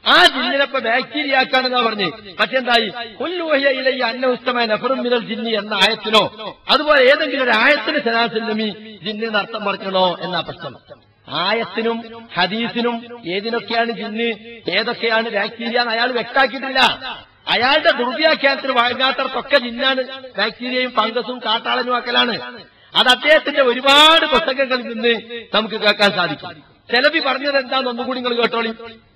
ആ ജിന്നിനപ്പൊ ബാക്ടീരിയ ആക്കാണെന്നാ പറഞ്ഞ് പക്ഷെ എന്തായി കൊല്ലൂഹയ ഇലയ്യ അന്നവുസ്തമായ നഫറും മിനൽ ജിന്നി എന്ന ആയത്തിനോ അതുപോലെ ഏതെങ്കിലും ഒരു ആയത്തിന് സലാസല്ലമി ജിന്നിന് അർത്ഥം പറഞ്ഞണോ എന്നാ പ്രശ്നം ആയത്തിനും ഹദീസിനും ഏതിനൊക്കെയാണ് ജിന്ന് ഏതൊക്കെയാണ് ബാക്ടീരിയ എന്ന് അയാൾ വ്യക്താക്കിയിട്ടില്ല അയാളുടെ ദുർവ്യാഖ്യാനത്തിന് വഴങ്ങാത്തവർക്കൊക്കെ ജിന്നാണ് ബാക്ടീരിയയും ഫംഗസും കാട്ടാളനും ആക്കലാണ് അത് അദ്ദേഹത്തിന്റെ ഒരുപാട് പുസ്തകങ്ങളിൽ നിന്ന് നമുക്ക് കേൾക്കാൻ സാധിക്കും ചെലവി പറഞ്ഞത് എന്താന്ന് ഒന്നുകൂടി നിങ്ങൾ കേട്ടോളി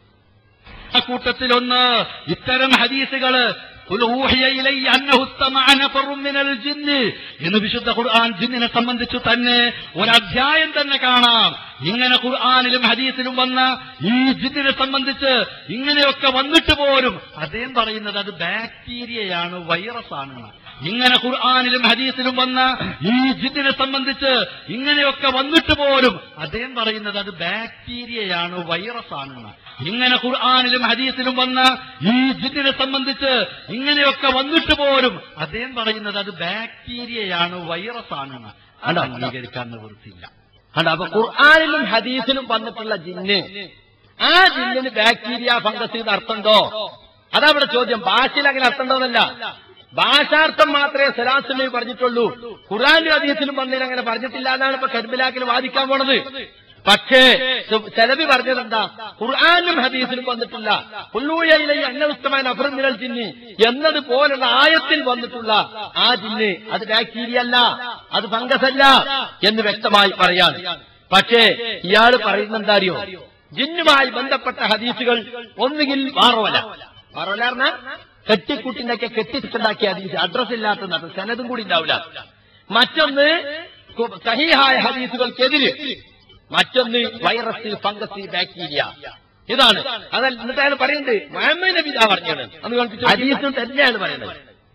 ആ കൂട്ടത്തിലൊന്ന് ഇത്തരം ഹദീസുകള് ഖുൽ ഊഹിയ ഇലയ്യ അന്നഹു ഇസ്തമഅ നഫറും മിനൽ ജിന്ന് എന്ന് വിശുദ്ധ ഖുർആൻ ജിന്നിനെ സംബന്ധിച്ച് തന്നെ ഒരു അധ്യായം തന്നെ കാണാം ഇങ്ങനെ ഖുർആനിലും ഹദീസിലും വന്ന ഈ ജിന്നിനെ സംബന്ധിച്ച് ഇങ്ങനെയൊക്കെ വന്നിട്ട് പോലും അദ്ദേഹം പറയുന്നത് അത് ബാക്ടീരിയയാണ് വൈറസ് ആണ് ഇങ്ങനെ ഖുർആാനിലും ഹദീസിലും വന്ന ഈ ജിന്നിനെ സംബന്ധിച്ച് ഇങ്ങനെയൊക്കെ വന്നിട്ട് പോലും അദ്ദേഹം പറയുന്നത് അത് ബാക്ടീരിയയാണ് വൈറസ് ആണ് ഇങ്ങനെ ഖുർആാനിലും ഹദീസിലും വന്ന ഈ ജിന്നിനെ സംബന്ധിച്ച് ഇങ്ങനെയൊക്കെ വന്നിട്ട് പോലും അദ്ദേഹം പറയുന്നത് അത് ബാക്ടീരിയയാണ് വൈറസ് ആണ് അത് അംഗീകരിക്കാൻ നിവൃത്തിയില്ല ആണ് അപ്പൊ ഖുർആാനിലും ഹദീസിലും വന്നിട്ടുള്ള ജിന്ന് ആ ജിന്നിന് ബാക്ടീരിയ ഫംഗസ് എന്ന് അർത്ഥമുണ്ടോ അതവിടെ ചോദ്യം ഭാഷയിൽ അങ്ങനെ അർത്ഥമുണ്ടോന്നല്ല ഭാഷാർത്ഥം മാത്രമേ സലാസ്ലമി പറഞ്ഞിട്ടുള്ളൂ ഖുർആാനിലും ഹദീസിലും വന്നതിന് അങ്ങനെ പറഞ്ഞിട്ടില്ല എന്നാണ് ഇപ്പൊ കരിമിലാക്കിൽ വാദിക്കാൻ പോണത് പക്ഷേ ചെലവി പറഞ്ഞത് എന്താ ഖുർആാനിലും ഹദീസിലും വന്നിട്ടില്ല പുല്ലൂയയിലെ അന്നവിസ്തമായ നഫറുമിനൽ ജിന്നി എന്നതുപോലുള്ള ആയത്തിൽ വന്നിട്ടുള്ള ആ ജിന്ന് അത് ബാക്ടീരിയ അല്ല അത് ഫംഗസ് അല്ല എന്ന് വ്യക്തമായി പറയാൻ പക്ഷേ ഇയാൾ പറയുന്ന എന്താ അറിയോ ജിന്നുമായി ബന്ധപ്പെട്ട ഹദീസുകൾ ഒന്നുകിൽ വാറോല വാറോല പറഞ്ഞാൽ കെട്ടിക്കുട്ടിനൊക്കെ കെട്ടിച്ചുണ്ടാക്കിയ ഹദീസ് അഡ്രസ് ഇല്ലാത്ത സനതും കൂടി ഉണ്ടാവില്ല മറ്റൊന്ന് കു- സഹീഹായ ഹദീസുകൾക്കെതിര് മറ്റൊന്ന് വൈറസ് ഫംഗസ് ബാക്ടീരിയ ഇതാണ് അതല്ല എന്നിട്ട് അയാൾ പറയുന്നത് മുഹമ്മദ് നബി ഇതാ പറഞ്ഞത് അന്ന് കണ്ടിട്ട് ഹദീസും തന്നെയാണ് പറയുന്നത്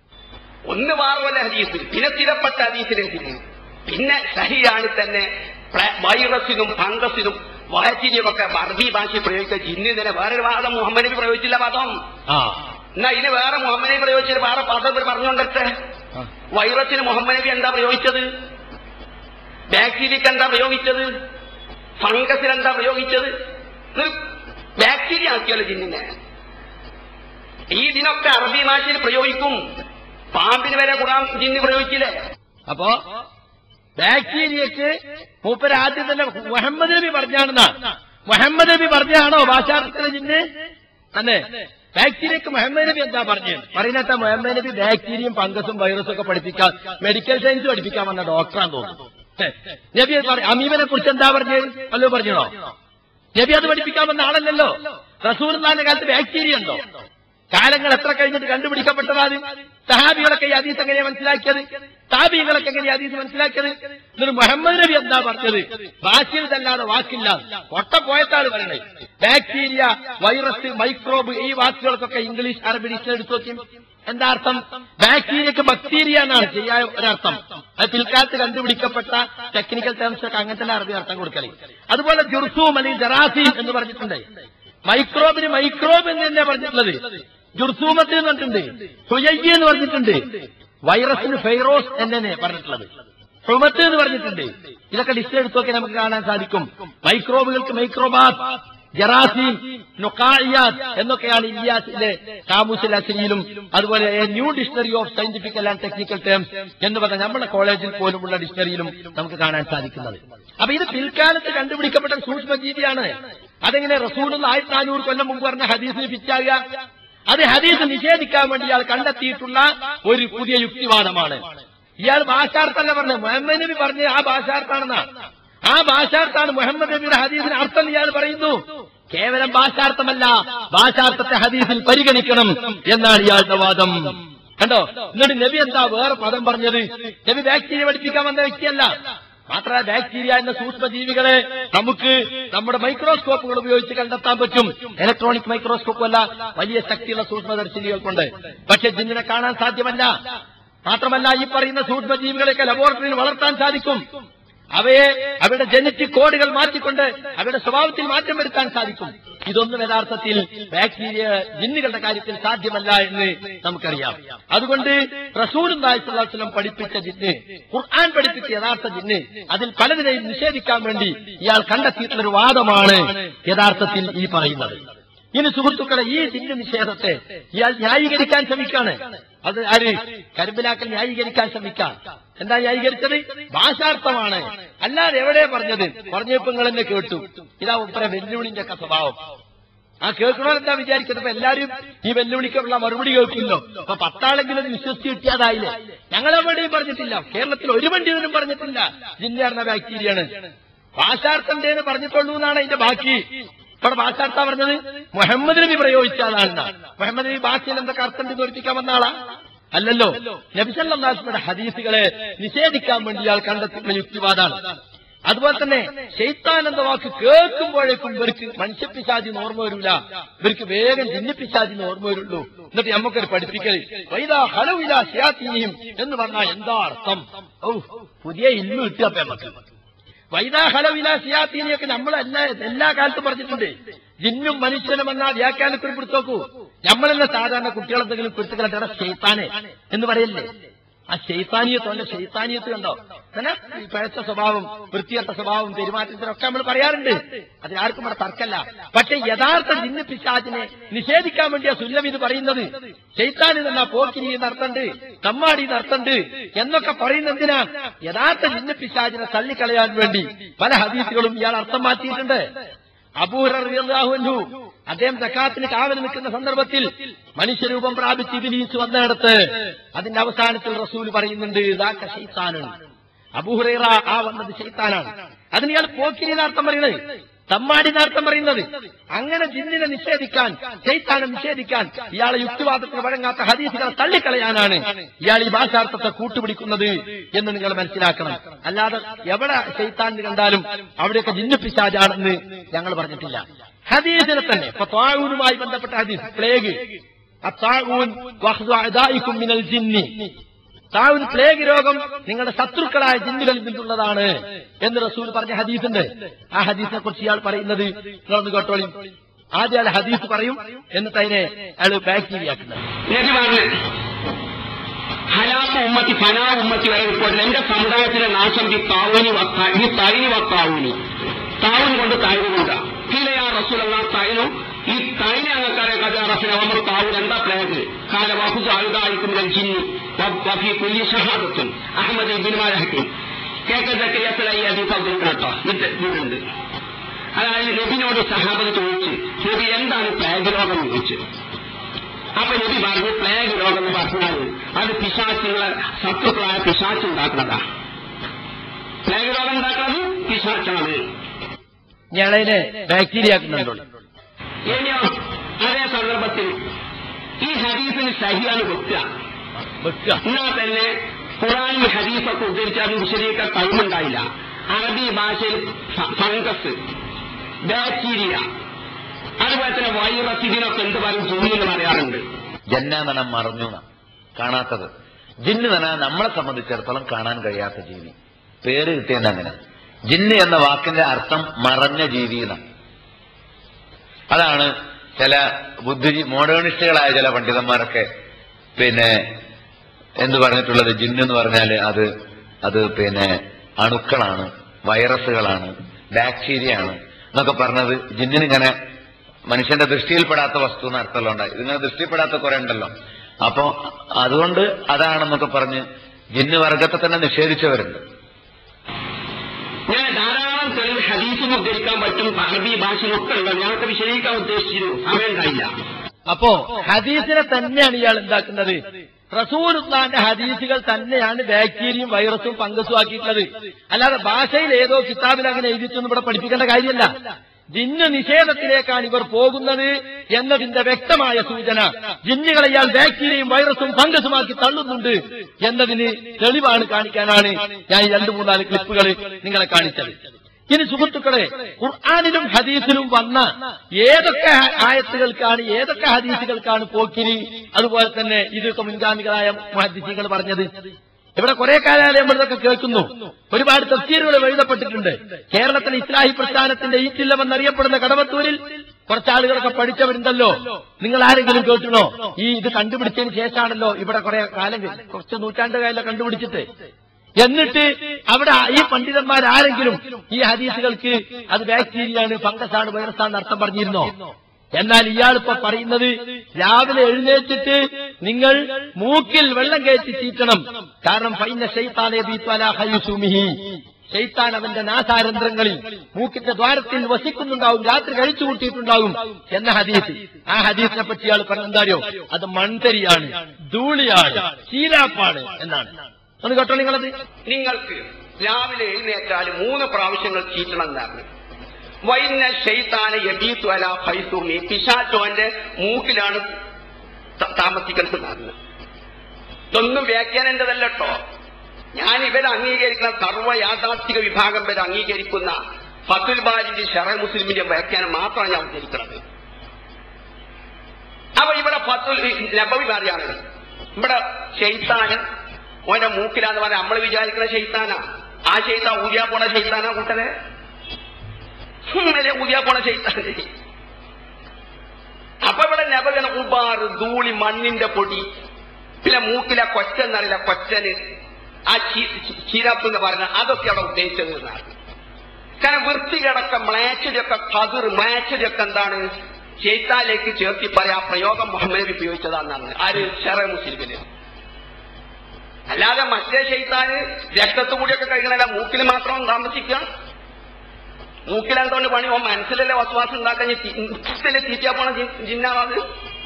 ഒന്ന് മാറുമല്ല ഹദീസിൽ പിന്നെ സ്ഥിരപ്പെട്ട ഹദീസിലേക്ക് പിന്നെ സഹിയാണ് തന്നെ പ്ര- വൈറസിനും ഫംഗസിനും വാറ്റിനും ഒക്കെ അറബി ഭാഷയിൽ പ്രയോഗിച്ച ജിന്ന് തന്നെ വേറൊരു വാദം മുഹമ്മദ് നബി പ്രയോഗിച്ചില്ല പദം ആ എന്നാ ഇതിന് വേറെ മുഹമ്മദ് നബി പ്രയോഗിച്ചത് വേറെ പദം ഇവർ പറഞ്ഞുകൊണ്ടത്തെ വൈറസിന് മുഹമ്മദ് നബി എന്താ പ്രയോഗിച്ചത് ബാക്ടീരിയക്ക് എന്താ പ്രയോഗിച്ചത് ഫംഗസിന് എന്താ പ്രയോഗിച്ചത് ഇത് ബാക്ടീരിയ ആക്കിയല്ലോ ജിന്നിനെ ഈ ഇതിനൊക്കെ അറബി ഭാഷയിൽ പ്രയോഗിക്കും പാമ്പിന് വരെ ഖുറാൻ ജിന്ന് പ്രയോഗിച്ചില്ലേ അപ്പോ ബാക്ടീരിയക്ക് മൂപ്പര് ആദ്യം തന്നെ മുഹമ്മദ് നബി പറഞ്ഞാണെന്നാ മുഹമ്മദ് നബി പറഞ്ഞാണോ ഭാഷാർത്ഥത്തിലെ ജിന്ന് അല്ലേ ബാക്ടീരിയക്ക് മുഹമ്മദ് നബി എന്താ പറഞ്ഞത് പറയുന്നേട്ടാ മുഹമ്മദ് നബി ബാക്ടീരിയയും ഫംഗസും വൈറസും ഒക്കെ പഠിപ്പിക്കാൻ മെഡിക്കൽ സയൻസ് പഠിപ്പിക്കാൻ വന്ന ഡോക്ടറാന്ന് തോന്നുന്നു ഹെ, നബി അത് പറ- അമീബിനെ കുറിച്ച് എന്താ പറഞ്ഞത് വല്ലോ പറഞ്ഞോ നബി അത് പഠിപ്പിക്കാൻ വന്ന ആളല്ലല്ലോ റസൂർന്നാന്റെ കാലത്ത് ബാക്ടീരിയ ഉണ്ടോ കാലങ്ങൾ എത്ര കഴിഞ്ഞിട്ട് കണ്ടുപിടിക്കപ്പെട്ടതാണ് സഹാബികളൊക്കെ ഈ ഹദീസ് എങ്ങനെയാ മനസ്സിലാക്കിയത് താബികളൊക്കെ എങ്ങനെയാ ഹദീസ് മനസ്സിലാക്കിയത് എന്നിട്ട് മുഹമ്മദ് നബി എന്താ പറഞ്ഞത് ഭാഷയിൽ തല്ലാതെ വാക്കില്ല ഒട്ട പോയത്താണ് പറയണത് ബാക്ടീരിയ വൈറസ് മൈക്രോബ് ഈ വാക്കുകൾക്കൊക്കെ ഇംഗ്ലീഷ് അറബി ഡിക്ഷണറി എടുത്തു നോക്കി എന്താ അർത്ഥം ബാക്ടീരിയക്ക് ബക്ടീരിയ എന്നാണ് ചെയ്യാൻ ഒരർത്ഥം അത് പിൽക്കാലത്ത് കണ്ടുപിടിക്കപ്പെട്ട ടെക്നിക്കൽ ടേംസ് ഒക്കെ അങ്ങനെ തന്നെ അറബി അർത്ഥം കൊടുക്കല് അതുപോലെ ജുർസൂം അല്ലെങ്കിൽ ജറാസീം എന്ന് പറഞ്ഞിട്ടുണ്ട് മൈക്രോബിന് മൈക്രോബ് എന്ന് തന്നെയാ പറഞ്ഞിട്ടുള്ളത് ജുർസൂമത്ത് എന്ന് പറഞ്ഞിട്ടുണ്ട് സുയയ്യ എന്ന് പറഞ്ഞിട്ടുണ്ട് വൈറസിന് ഫൈറോസ് എന്ന് തന്നെ പറഞ്ഞിട്ടുള്ളത് ഹുമത്ത് എന്ന് പറഞ്ഞിട്ടുണ്ട് ഇതൊക്കെ ലിസ്റ്റ് എടുത്ത് നോക്കി നമുക്ക് കാണാൻ സാധിക്കും മൈക്രോബുകൾക്ക് മൈക്രോബാത്ത് ജറാസീം നുക്കായിയാത്ത് എന്നൊക്കെയാണ് ഇലിയാസിലെ കാമൂസിൽ അസരിയിലും അതുപോലെ a new dictionary of scientifical and technical terms എന്ന് പറഞ്ഞ നമ്മുടെ കോളേജിൽ പോലുമുള്ള ഡിക്ഷണറിയിലും നമുക്ക് കാണാൻ സാധിക്കുന്നത് അപ്പൊ ഇത് പിൽക്കാലത്ത് കണ്ടുപിടിക്കപ്പെട്ട സൂക്ഷ്മജീവിയാണ് അതെങ്ങനെ റസൂൾ ആയിരത്തി നാനൂറ് കൊല്ലം മുമ്പ് പറഞ്ഞ ഹദീസിന് ഫിറ്റാകുക അത് ഹദീസ് നിഷേധിക്കാൻ വേണ്ടി ഇയാൾ കണ്ടെത്തിയിട്ടുള്ള ഒരു പുതിയ യുക്തിവാദമാണ് ഇയാൾ ഭാഷാർത്ഥല്ല പറഞ്ഞത് മുഹമ്മദ് നബി പറഞ്ഞ ആ ഭാഷാർത്ഥാണെന്നാ ആ ഭാഷാർത്ഥാണ് മുഹമ്മദ് നബിയുടെ ഹദീസിന് അർത്ഥം ഇയാൾ പറയുന്നു കേവലം ഭാഷാർത്ഥമല്ല ഭാഷാർത്ഥത്തെ ഹദീസിൽ പരിഗണിക്കണം എന്നാണ് ഇയാളുടെ വാദം കണ്ടോ എന്നിട്ട് നബി എന്താ വേറെ പദം പറഞ്ഞത് നബി ബാക്ടീരിയ പഠിപ്പിക്കാൻ വന്ന വ്യക്തിയല്ല മാത്രമല്ല ബാക്ടീരിയ എന്ന സൂക്ഷ്മജീവികളെ നമുക്ക് നമ്മുടെ മൈക്രോസ്കോപ്പുകൾ ഉപയോഗിച്ച് കണ്ടെത്താൻ പറ്റും ഇലക്ട്രോണിക് മൈക്രോസ്കോപ്പ് അല്ല വലിയ ശക്തിയുള്ള സൂക്ഷ്മദർശിനികൾ കൊണ്ട് പക്ഷെ ജിന്നിനെ കാണാൻ സാധ്യമല്ല മാത്രമല്ല ഈ പറയുന്ന സൂക്ഷ്മജീവികളെയൊക്കെ ലബോറട്ടറിയിൽ വളർത്താൻ സാധിക്കും അവയെ അവരുടെ ജനറ്റിക് കോഡുകൾ മാറ്റിക്കൊണ്ട് അവരുടെ സ്വഭാവത്തിൽ മാറ്റം വരുത്താൻ സാധിക്കും ഇതൊന്നും യഥാർത്ഥത്തിൽ ബാക്ടീരിയ ജിന്നുകളുടെ കാര്യത്തിൽ സാധ്യമല്ല എന്ന് നമുക്കറിയാം അതുകൊണ്ട് റസൂലും നായിസ്വലം പഠിപ്പിച്ച ജിന്ന് ഖുർആൻ പഠിപ്പിച്ച യഥാർത്ഥ ജിന്ന് അതിൽ പലതിനെയും നിഷേധിക്കാൻ വേണ്ടി ഇയാൾ കണ്ടെത്തിയിട്ടുള്ള ഒരു വാദമാണ് യഥാർത്ഥത്തിൽ ഈ പറയുന്നത് ഇനി സുഹൃത്തുക്കളെ ഈ ജിന്ന് നിഷേധത്തെ ഇയാൾ ന്യായീകരിക്കാൻ ശ്രമിക്കാണ് അത് ആര് കരിമ്പിലാക്കൽ ന്യായീകരിക്കാൻ ശ്രമിക്കാം എന്താ ന്യായീകരിച്ചത് ഭാഷാർത്ഥമാണ് അല്ലാതെ എവിടെ പറഞ്ഞത് പറഞ്ഞപ്പോ നിങ്ങൾ എന്നെ കേട്ടു ഇതാ ഉപ്പര വെല്ലുവിളിന്റെ ഒക്കെ സ്വഭാവം ആ കേൾക്കണോ എന്താ വിചാരിക്കുന്നത് ഇപ്പൊ എല്ലാരും ഈ വെല്ലുവിളിക്കുള്ള മറുപടി കേൾക്കില്ലോ അപ്പൊ പത്താളെങ്കിലും ഇത് വിശ്വസിച്ച് കിട്ടിയതായില്ലേ ഞങ്ങളെവിടെയും പറഞ്ഞിട്ടില്ല കേരളത്തിൽ ഒരു പണ്ഡിതനും പറഞ്ഞിട്ടില്ല ജിന്നറിന ബാക്ടീരിയാണ് ഭാഷാർത്ഥന്റെ എന്ന് പറഞ്ഞിട്ടുള്ളൂ എന്നാണ് അതിന്റെ ബാക്കി ഇവിടെ ഭാഷാർത്ഥ പറഞ്ഞത് മുഹമ്മദ് നബി പ്രയോഗിച്ച ആളാണ് മുഹമ്മദ് നബി ഭാഷയിൽ എന്തൊക്കെ അർത്ഥം വിവരിപ്പിക്കാൻ വന്ന ആളാ അല്ലല്ലോ നബിസല്ലാസ്മയുടെ ഹദീസുകളെ നിഷേധിക്കാൻ വേണ്ടി ഇയാൾ കണ്ടെത്തുന്ന യുക്തിവാദാണ് അതുപോലെ തന്നെ ഷെയ്ത്താൻ എന്ന വാക്ക് കേൾക്കുമ്പോഴേക്കും ഇവർക്ക് മനുഷ്യപ്പിശാചിന്ന് ഓർമ്മ വരില്ല ഇവർക്ക് വേഗം ജിന്നപ്പിശാചിന്ന് ഓർമ്മ വരുള്ളൂ എന്നിട്ട് നമുക്കൊരു പഠിപ്പിക്കൽ വൈദാ ഹലവില ഷിയാത്തീനിയും എന്ന് പറഞ്ഞാൽ എന്താ അർത്ഥം ഔ പുതിയ ഇന്ന് കിട്ടുക അപ്പൊ നമുക്ക് വൈദാ ഹലവില ഷിയാത്തീനിയൊക്കെ നമ്മൾ എല്ലാ എല്ലാ കാലത്തും പറഞ്ഞിട്ടുണ്ട് ജിന്നും മനുഷ്യനും എന്ന വ്യാഖ്യാനത്തിൽ പിടിച്ചോക്കൂ നമ്മളെന്നെ സാധാരണ കുട്ടികളെന്തെങ്കിലും കുരുത്തുകളെ ഷെയ്ത്താനെ എന്ന് പറയില്ലേ ആ ശൈത്താനിയത്ത് അല്ല ശൈത്താനിയത്ത് കണ്ടോ അങ്ങനെ ഈ പിഴച്ച സ്വഭാവം വൃത്തിയട്ട സ്വഭാവം പെരുമാറ്റത്തിനൊക്കെ നമ്മൾ പറയാറുണ്ട് അതിനാർക്കും ഇവിടെ തർക്കല്ല പക്ഷെ യഥാർത്ഥ ജിന്ന് പിശാചിനെ നിഷേധിക്കാൻ വേണ്ടിയാ സുല്ലം ഇത് പറയുന്നത് ശൈത്താനി എന്നാ പോക്കിരി നടത്തണ്ട് തമ്മാടി നടത്തണ്ട് എന്നൊക്കെ പറയുന്നതിനാ യഥാർത്ഥ ജിന്ന് പിശാചിനെ തള്ളിക്കളയാൻ വേണ്ടി പല ഹദീസുകളും ഇയാൾ അർത്ഥം മാറ്റിയിട്ടുണ്ട് അബൂഹു അദ്ദേഹം സക്കാത്തിന് കാവൽ നിൽക്കുന്ന സന്ദർഭത്തിൽ മനുഷ്യരൂപം പ്രാപിച്ച് ഇബിലീസ് വന്നിടത്ത് അതിന്റെ അവസാനത്തിൽ റസൂൽ പറയുന്നുണ്ട് ഇതാക്ക ഷെയ്ത്താനാണ് അബൂഹുറൈറ ആ വന്നത് ഷെയ്ത്താനാണ് അതിന് ഇയാൾ പോക്കിരി അർത്ഥം പറയുന്നത് തമ്മാടി അർത്ഥം പറയുന്നത് അങ്ങനെ ജിന്നിനെ നിഷേധിക്കാൻ ഷെയ്ത്താനെ നിഷേധിക്കാൻ ഇയാളെ യുക്തിവാദത്തിന് വഴങ്ങാത്ത ഹദീസുകളെ തള്ളിക്കളയാനാണ് ഇയാൾ ഈ ഭാഷാർത്ഥത്തെ കൂട്ടുപിടിക്കുന്നത് എന്ന് നിങ്ങൾ മനസ്സിലാക്കണം അല്ലാതെ എവിടെ ഷെയ്ത്താൻ കണ്ടാലും അവിടെയൊക്കെ ജിന്നു പിശാജാണെന്ന് ഞങ്ങൾ പറഞ്ഞിട്ടില്ല ഹദീസിനെ തന്നെ ഇപ്പൊ താഴൂനുമായി ബന്ധപ്പെട്ട ഹദീസ് പ്ലേഗ് അത്താഴൂൻ വഹ്ദായിക്കും മിനൽ ജിന്നി താഴൂൻ പ്ലേഗ് രോഗം നിങ്ങളുടെ ശത്രുക്കളായ ജിന്നുകളിൽ നിന്നുള്ളതാണ് എന്ന് റസൂൽ പറഞ്ഞ ഹദീസുണ്ട് ആ ഹദീസിനെ കുറിച്ച് ഇയാൾ പറയുന്നത് നിങ്ങളൊന്ന് കേട്ടോളി ആദ്യം അയാൾ ഹദീസ് പറയും എന്നിട്ട് അതിനെ അയാൾ ബാക്ടീരിയാക്കുന്നത് നബി പറഞ്ഞു ഹലാത്ത ഉമ്മത്തി ഫനാ ഉമ്മത്തി വരെ റിപ്പോർട്ടിൽ എന്റെ സമുദായത്തിലെ നാശം ഈ താവൂനി വത്താ- ഈ തൈനി വത്താവൂനി താവൂൻ കൊണ്ട് താഴ്ന്നു കൊണ്ടാ കീലയാ റസൂലുള്ള തൈനും ഈ തൈനെ അങ്ങക്കാരെ കഥ റഫിന നമ്മൾ താവൂൻ എന്താ പ്ലേഗ് കാല വഹുസ് ആയുധായിക്കുന്ന ജിന്നി വഫി കുല്ലി ഷഹാദത്തും അഹമ്മദ് ബിൻമാൽ ഹക്കീം കേക്ക സക്കരിയസലായി അതി സൗദം കേട്ടോ ഇത് ഇതുണ്ട് അതായത് നബിനോട് സഹാബത്ത് ചോദിച്ചു നബി എന്താണ് പ്ലേഗ് രോഗം എന്ന് ചോദിച്ചു അപ്പൊ നബി പറഞ്ഞു പ്ലേഗ് രോഗം എന്ന് പറഞ്ഞാൽ അത് പിശാച്ചുകളെ ശത്രുക്കളായ പിശാച്ച് ഉണ്ടാക്കുന്നതാ പ്ലേഗ് രോഗം ഉണ്ടാക്കുന്നത് പിശാച്ചാണ് ഞങ്ങളതിനെ ബാക്ടീരിയാക്കുന്നുണ്ടോ ഇനിയോ അതേ സന്ദർഭത്തിൽ ഈ ഹദീസിന് സഹിയാണ് വെക്കുക വെക്കുക എന്നാൽ തന്നെ ഖുറാനും ഹദീസൊക്കെ ഉദ്ധരിച്ച് അത് വിശദീകരിക്കാൻ കഴിവുണ്ടായില്ല അറബി ഭാഷയിൽ ഫ- ഫംഗസ് ബാക്ടീരിയ അതുപോലെ തന്നെ വൈറസ് ഇതിനൊക്കെ എന്ത് പറയും ജൂലി എന്ന് പറയാറുണ്ട് ജന്നാനനം മറഞ്ഞു എന്നാ. കാണാത്തത് ജിന്ന് നന നമ്മളെ സംബന്ധിച്ചിടത്തോളം കാണാൻ കഴിയാത്ത ജീവി പേര് കിട്ടിയത് അങ്ങനെ ജിന്ന് എന്ന വാക്കിന്റെ അർത്ഥം മറഞ്ഞ ജീവി എന്നാണ് അതാണ് ചില ബുദ്ധി മോഡേണിസ്റ്റുകളായ ചില പണ്ഡിതന്മാരൊക്കെ പിന്നെ എന്ത് പറഞ്ഞിട്ടുള്ളത് ജിന്ന് എന്ന് പറഞ്ഞാല് അത് അത് പിന്നെ അണുക്കളാണ് വൈറസുകളാണ് ബാക്ടീരിയ ആണ് എന്നൊക്കെ പറഞ്ഞത് ജിന്നിനിങ്ങനെ മനുഷ്യന്റെ ദൃഷ്ടിയിൽപ്പെടാത്ത വസ്തു എന്ന് അർത്ഥമുണ്ടായി ഇതിങ്ങനെ ദൃഷ്ടിപ്പെടാത്ത കുറെ ഉണ്ടല്ലോ അപ്പോ അതുകൊണ്ട് അതാണെന്നൊക്കെ പറഞ്ഞ് ജിന്ന് വർഗത്തെ തന്നെ നിഷേധിച്ചവരുണ്ട് ഞാൻ ധാരാളം തെളിവ് ഹദീസും ഉദ്ധരിക്കാൻ പറ്റും അറബി ഭാഷയിലൊക്കെ ഉണ്ട് ഞങ്ങൾക്ക് വിശദീകരിക്കാൻ ഉദ്ദേശിച്ചിരുന്നു സമയം ഉണ്ടായില്ല അപ്പോ ഹദീസിനെ തന്നെയാണ് ഇയാൾ ഉണ്ടാക്കുന്നത് റസൂലുള്ളാന്റെ ഹദീസുകൾ തന്നെയാണ് ബാക്ടീരിയയും വൈറസും ഫംഗസും ആക്കിയിട്ടുള്ളത് അല്ലാതെ ഭാഷയിൽ ഏതോ കിതാബിൽ അങ്ങനെ എഴുതിയിട്ടൊന്നും ഇവിടെ പഠിപ്പിക്കേണ്ട കാര്യമല്ല ജിന്ന് നിഷേധത്തിലേക്കാണ് ഇവർ പോകുന്നത് എന്നതിന്റെ വ്യക്തമായ സൂചന ജിന്നുകളെ ഇയാൾ ബാക്ടീരിയയും വൈറസും ഫംഗസുമാക്കി തള്ളുന്നുണ്ട് എന്നതിന് തെളിവാണ് കാണിക്കാനാണ് ഞാൻ ഈ രണ്ടു മൂന്നാല് ക്ലിപ്പുകൾ നിങ്ങളെ കാണിച്ചത് ഇനി സുഹൃത്തുക്കളെ ഖുർആാനിലും ഹദീസിലും വന്ന ഏതൊക്കെ ആയത്തുകൾക്കാണ് ഏതൊക്കെ ഹദീസുകൾക്കാണ് പോക്കിരി അതുപോലെ തന്നെ ഇതൊക്കെ മുൻഗാമികളായ ഹദീസികൾ പറഞ്ഞത് ഇവിടെ കുറെ കാലം ഇതൊക്കെ കേൾക്കുന്നു ഒരുപാട് തഫ്സീറുകൾ എഴുതപ്പെട്ടിട്ടുണ്ട് കേരളത്തിലെ ഇസ്ലാഹി പ്രസ്ഥാനത്തിന്റെ ഈറ്റില്ലമെന്നറിയപ്പെടുന്ന കടവത്തൂരിൽ കുറച്ചാളുകളൊക്കെ പഠിച്ചവരുണ്ടല്ലോ നിങ്ങൾ ആരെങ്കിലും കേട്ടിണോ ഈ ഇത് കണ്ടുപിടിച്ചതിന് ശേഷമാണല്ലോ ഇവിടെ കുറെ കാലം കഴിഞ്ഞ് കുറച്ച് നൂറ്റാണ്ട് കാലം കണ്ടുപിടിച്ചിട്ട് എന്നിട്ട് അവിടെ ഈ പണ്ഡിതന്മാരാരെങ്കിലും ഈ ഹദീസുകൾക്ക് അത് ബാക്ടീരിയയാണ് ഫംഗസാണ് വൈറസാണ് അർത്ഥം പറഞ്ഞിരുന്നോ എന്നാൽ ഇയാളിപ്പോ പറയുന്നത് രാവിലെ എഴുന്നേറ്റിട്ട് നിങ്ങൾ മൂക്കിൽ വെള്ളം കയറ്റി ചീറ്റണം കാരണം ഫൈന ഷെയ്ത്താനെ ഷെയ്ത്താൻ അവന്റെ നാസാരന്ധ്രങ്ങളിൽ മൂക്കിന്റെ ദ്വാരത്തിൽ വസിക്കുന്നുണ്ടാവും രാത്രി കഴിച്ചു കൂട്ടിയിട്ടുണ്ടാവും എന്ന ഹദീസ് ആ ഹദീസിനെ പറ്റി ഇയാൾ പറഞ്ഞെന്താരോ അത് മൺതരിയാണ് ധൂളിയാണ് ചീരാപ്പാണ് എന്നാണ് ഒന്ന് കേട്ടോ നിങ്ങളത് നിങ്ങൾക്ക് രാവിലെ എഴുന്നേറ്റാൽ മൂന്ന് പ്രാവശ്യങ്ങൾ ചീറ്റണം എന്നാണ് വൈന്ന ഷെയ്ത്താനെ എബീത്തു അല ഫൈസൂമി പിശാച്ചോന്റെ മൂക്കിലാണ് ത- താമസിക്കുന്നത് ഇതൊന്നും വ്യാഖ്യാനേണ്ടതല്ലോ ഞാൻ ഇവരെ അംഗീകരിക്കുന്ന സർവ്വ യാഥാർത്ഥിക വിഭാഗം വരെ അംഗീകരിക്കുന്ന ഫത്തുൽ ബാജിന്റെ ഷറ മുസ്ലിമിന്റെ വ്യാഖ്യാനം മാത്രമാണ് ഞാൻ ഉദ്ധരിക്കുന്നത് അപ്പൊ ഇവിടെ ഫത്തുൽ നബവി പറയാണ് ഇവിടെ ഷെയ്ത്താന് ഓന്റെ മൂക്കിലാന്ന് പറഞ്ഞാൽ നമ്മൾ വിചാരിക്കുന്ന ഷെയ്ത്താനാ ആ ഷെയ്ത്താൻ ഊരിയാ പോണ ഷെയ്ത്താനാ കൂട്ടരെ ഹും, അല്ലേ ഊരിയാ പോണ ഷെയ്ത്താൻ അപ്പൊ ഇവിടെ നബകന ഉബാറ് ധൂളി മണ്ണിന്റെ പൊടി പിന്നെ മൂക്കിലെ കൊച്ചെന്നറിയില്ല കൊച്ചന് ആ ചീരപ്പ് എന്ന് പറഞ്ഞ അതൊക്കെ അവിടെ ഉദ്ദേശിച്ചത് എന്നാണ് കാരണം വൃത്തികടക്കം മ്ലേച്ചതൊക്കെ കതിർ മ്ലേച്ചതൊക്കെ എന്താണ് ചെയ്ത്താലേക്ക് ചേർത്തി പറയാ പ്രയോഗം മുഹമ്മദ് നബി ഉപയോഗിച്ചതാണെന്നാണ് ആര് ഷെറ മുസ്ലിമിന് അല്ലാതെ മറ്റേ ചെയ്ത്താന് രക്തത്തു കൂടിയൊക്കെ കഴിക്കണല്ല മൂക്കിൽ മാത്രം താമസിക്കുക മൂക്കിലെന്തോണ്ട് പണി ഓ മനസ്സിലല്ലേ വസ്വാസം ഉണ്ടാക്കാൻ മുഖത്തിലെ തീറ്റാ പോണ ജിന്നാവാത്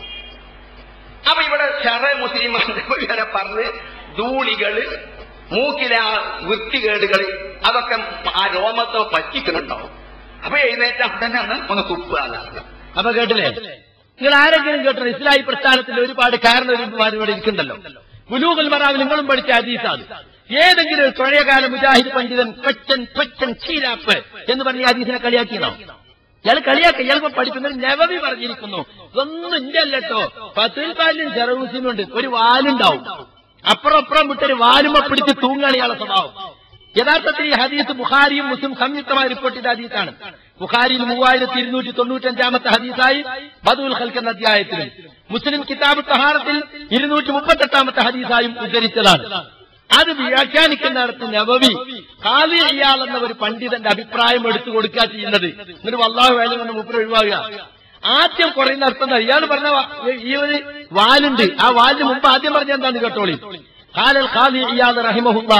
അപ്പൊ ഇവിടെ ഷെറ മുസ്ലിം വരെ പറഞ്ഞ് ധൂളികള് മൂക്കിലെ ആ വൃത്തികേടുകൾ അതൊക്കെ ആ രോമത്തെ പറ്റിക്കുന്നുണ്ടാവും അപ്പൊ എഴുന്നേറ്റ തന്നെ അന്ന് ഒന്ന് തുപ്പുക എന്നാണ് അപ്പൊ കേട്ടില്ലേ നിങ്ങൾ ആരെങ്കിലും കേട്ടോ ഇസ്ലാഹി പ്രസ്ഥാനത്തിന്റെ ഒരുപാട് കാരണവന്മാർ ഇവിടെ ഇരിക്കുന്നുണ്ടല്ലോ ബുലൂഗൽ മറാവ് നിങ്ങളും പഠിച്ച ഹദീസാണ് ഏതെങ്കിലും ഒരു പഴയകാല മുജാഹിദ് പണ്ഡിതൻ കൊച്ചൻ കൊച്ചൻ ചീരാപ്പ് എന്ന് പറഞ്ഞ ഈ ഹദീസിനെ കളിയാക്കിയണോ ഇയാൾ കളിയാക്ക ഇയാൾക്ക് പഠിക്കുന്നത് നവവി പറഞ്ഞിരിക്കുന്നു ഇതൊന്നും ഇന്റെ അല്ലട്ടോ പത്തിൽ പാലിനും ചെറവൂസിനും ഉണ്ട് ഒരു വാലുണ്ടാവും അപ്പുറം അപ്പുറം വിട്ടൊരു വാലുമ പിടിച്ച് തൂങ്ങാണ് ഇയാളെ സ്വഭാവം യഥാർത്ഥത്തിൽ ഈ ഹദീസ് ബുഖാരിയും മുസ്ലിം സംയുക്തമായി റിപ്പോർട്ട് ചെയ്ത ഹദീസാണ് ബുഖാരിയിൽ മൂവായിരത്തി ഇരുന്നൂറ്റി തൊണ്ണൂറ്റഞ്ചാമത്തെ ഹദീസായി ബദുൽ ഖൽക്ക് എന്ന അധ്യായത്തിലും മുസ്ലിം കിതാബ് തഹാറത്തിൽ ഇരുന്നൂറ്റി മുപ്പത്തെട്ടാമത്തെ ഹദീസായും ഉദ്ധരിച്ചതാണ് അത് വ്യാഖ്യാനിക്കുന്നിടത്ത് നവവി കാലി ഇയാൾ എന്ന ഒരു പണ്ഡിതന്റെ അഭിപ്രായം എടുത്തു കൊടുക്കുക ചെയ്യുന്നത് എന്നിട്ട് വല്ലാഹു വേലം കൊണ്ട് മുപ്പര് ഒഴിവാകുക ആദ്യം കുറയുന്ന അർത്ഥം എന്താ? ഇയാൾ പറഞ്ഞ വാ- ഈ ഒരു വാലുണ്ട് ആ വാലിന് മുമ്പ് ആദ്യം പറഞ്ഞ എന്താണ് കേട്ടോളി കാലൽ ഖാലി ഇയാൾ റഹിമഹുല്ല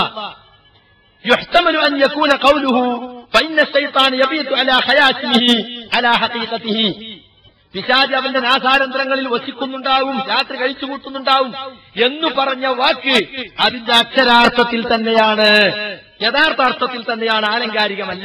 يحتمل أن يكون قوله فإن الشيطان يبيت على خياشمه على حقيقته പിശാജ് അവന്റെ നാസാരന്ധ്രങ്ങളിൽ വസിക്കുന്നുണ്ടാവും രാത്രി കഴിച്ചു കൂട്ടുന്നുണ്ടാവും എന്ന് പറഞ്ഞ വാക്ക് അതിന്റെ അക്ഷരാർത്ഥത്തിൽ തന്നെയാണ് യഥാർത്ഥ അർത്ഥത്തിൽ തന്നെയാണ് ആലങ്കാരികമല്ല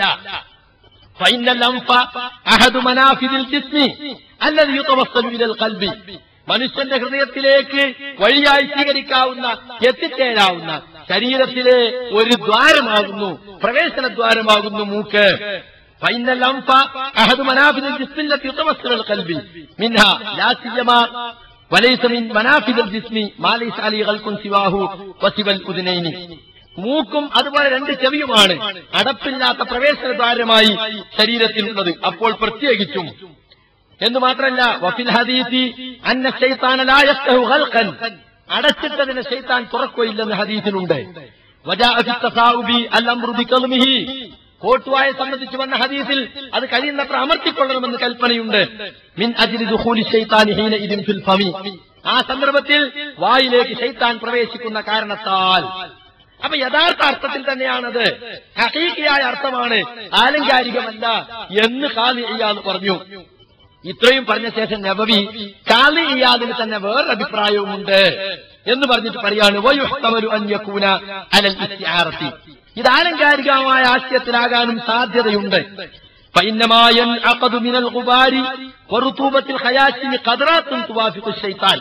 فإن الأنف أحد منافذ الجسم الذي يتوصل إلى القلب മനുഷ്യന്റെ ഹൃദയത്തിലേക്ക് വഴിയായി സ്വീകരിക്കാവുന്ന എത്തിച്ചേരാവുന്ന ശരീരത്തിലെ ഒരു ദ്വാരമാകുന്നു പ്രവേശന ദ്വാരമാകുന്നു മൂക്ക് فإن الأنف أحد منافذ الجسم التي يتوصل إلى القلب منها لا سيما وليس من منافذ الجسم ما ليس عليه غلق سواه وسوى الأذنين മൂക്കും അതുപോലെ രണ്ട് ചെവിയുമാണ് അടപ്പില്ലാത്ത പ്രവേശന ദ്വാരമായി ശരീരത്തിലുള്ളത് അപ്പോൾ പ്രത്യേകിച്ചും എന്ന് മാത്രമല്ല വഫിൽ ഹദീസി അന്ന ശൈത്താന ലാ യഫ്തഹു ഖൽഖൻ അടച്ചിട്ടതിന് ശൈത്താൻ തുറക്കുകയില്ലെന്ന് ഹദീസിലുണ്ട് വജാഅ ഫി തസാഉബി അൽ അംറു ബികൽമിഹി കോട്ടുവായെ സംബന്ധിച്ച് വന്ന ഹദീസിൽ അത് കഴിയുന്നത്ര അമർത്തിക്കൊള്ളണമെന്ന് കൽപ്പനയുണ്ട് മിൻ അജ്ലി ദുഖൂലി ശൈത്താനി ഹീന ഇദിൻ ഫിൽ ഫമി ആ സന്ദർഭത്തിൽ വായിലേക്ക് ശൈത്താൻ പ്രവേശിക്കുന്ന കാരണത്താൽ അപ്പൊ യഥാർത്ഥ അർത്ഥത്തിൽ തന്നെയാണത് ഹക്കീക്കിയായ അർത്ഥമാണ് ആലങ്കാരികമല്ല എന്ന് കാലി ഇയാൾ പറഞ്ഞു ഇത്രയും പറഞ്ഞ ശേഷം നബവി കാലി ഇയാദിന് തന്നെ വേറൊരു അഭിപ്രായവുമുണ്ട് എന്ന് പറഞ്ഞിട്ട് പറയാണ് വയുഹ്തമരു അന്യക്കൂന അലൽ ഇസ്തിആറത്തി ഇത് ആലങ്കാരികമായ ആശയത്തിലാകാനും സാധ്യതയുണ്ട് فإنما ينعقد من الغبار ورطوبة الخياشم قدرات توافق الشيطان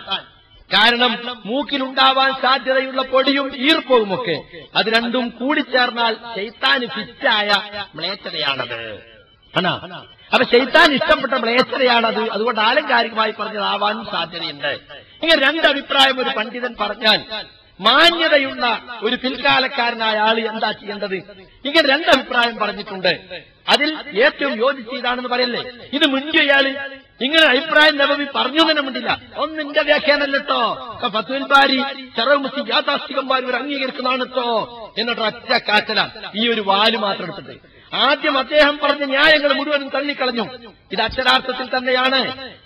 കാരണം മൂക്കിലുണ്ടാവാൻ സാധ്യതയുള്ള പൊടിയും ഈർപ്പവുമൊക്കെ അത് രണ്ടും കൂടിച്ചേർന്നാൽ ശൈത്താന് ഫിറ്റായ മ്ലേച്ഛതയാണത് ആണോ അപ്പൊ ശൈത്താൻ ഇഷ്ടപ്പെട്ട മ്ലേച്ഛതയാണത് അതുകൊണ്ട് ആലങ്കാരികമായി പറഞ്ഞതാവാനും സാധ്യതയുണ്ട് ഇങ്ങനെ രണ്ട് അഭിപ്രായം ഒരു പണ്ഡിതൻ പറഞ്ഞാൽ മാന്യതയുള്ള ഒരു പിൽക്കാലക്കാരനായ ആള് എന്താ ചെയ്യേണ്ടത് ഇങ്ങനെ രണ്ട് അഭിപ്രായം പറഞ്ഞിട്ടുണ്ട് അതിൽ ഏറ്റവും യോജിച്ച ഇതാണെന്ന് പറയല്ലേ ഇത് മുൻകൈയാള് ഇങ്ങനെ അഭിപ്രായം നബവി പറഞ്ഞു തന്നെ മുണ്ടില്ല ഒന്നിന്റെ വ്യാഖ്യാനല്ലോ ഫത്തുൽ ബാരി ചെറവ് മുസ്ലിം യാഥാസ്ഥികന്മാർ ഇവർ അംഗീകരിക്കുന്നതാണ് കേട്ടോ എന്നിട്ട് ഒറ്റ കാറ്റല ഈ ഒരു വാല് മാത്രം എടുത്തിട്ട് ആദ്യം അദ്ദേഹം പറഞ്ഞ ന്യായങ്ങൾ മുഴുവനും തള്ളിക്കളഞ്ഞു ഇത് അക്ഷരാർത്ഥത്തിൽ തന്നെയാണ്